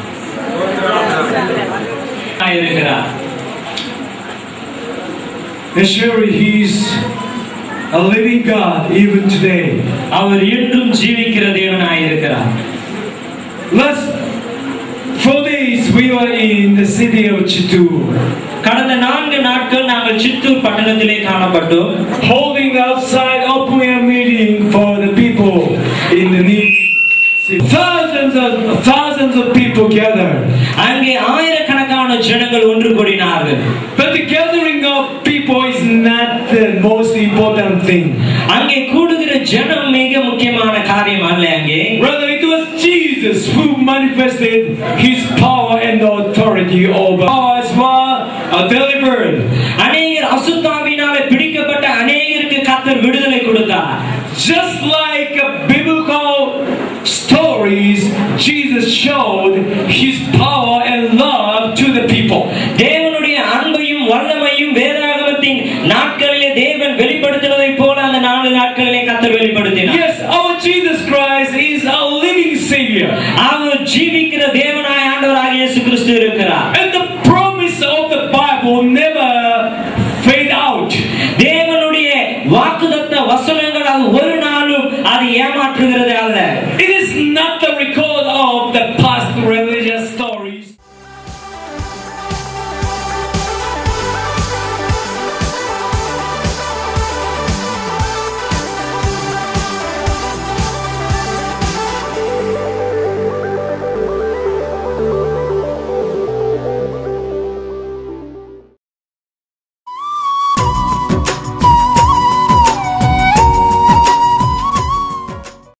இருக்கிறார்
And surely He's a living God even today.
அவர் இன்றும் ஜீவிக்கிற தேவனாய் இருக்கிறார்
Last four days we were in the city of Chittoor,
கடந்த நான்கு நாட்கள் நாங்கள் சித்தூர் பட்டணத்திலே காணப்பட்டோம்
holding outside open air meeting for the people in the need. Thousands of thousands of people gathered.
அங்கே ஆயிரக்கணக்கான ஜனங்கள் ஒன்று கூடினார்கள்
But the gathering of people is not the most important thing.
அங்கே கூடுகிற ஜனம் மிக முக்கியமான காரியம் அல்ல அங்கே
Rather, it was Jesus who manifested his power and authority over us were uh, delivered.
அநேகர் அசுத்தாவினாலே பிடிக்கப்பட்ட அநேகருக்கு கத்தர் விடுதலை கொடுத்தார்
Just like a biblical stories, Jesus showed his power and love to the people.
தேவனுடைய அன்பையும் வல்லமையும் வேதாகமத்தின் நாட்களிலே தேவன் வெளிப்படுத்தினதை போல அந்த நாலு நாட்களிலே கத்தர் வெளிப்படுத்தினார்
Yes, our Jesus Christ is our living Savior.
அவர் ஜீவிக்கிற தேவனாய் ஆண்டவராக இயேசு கிறிஸ்து இருக்கிறார்
And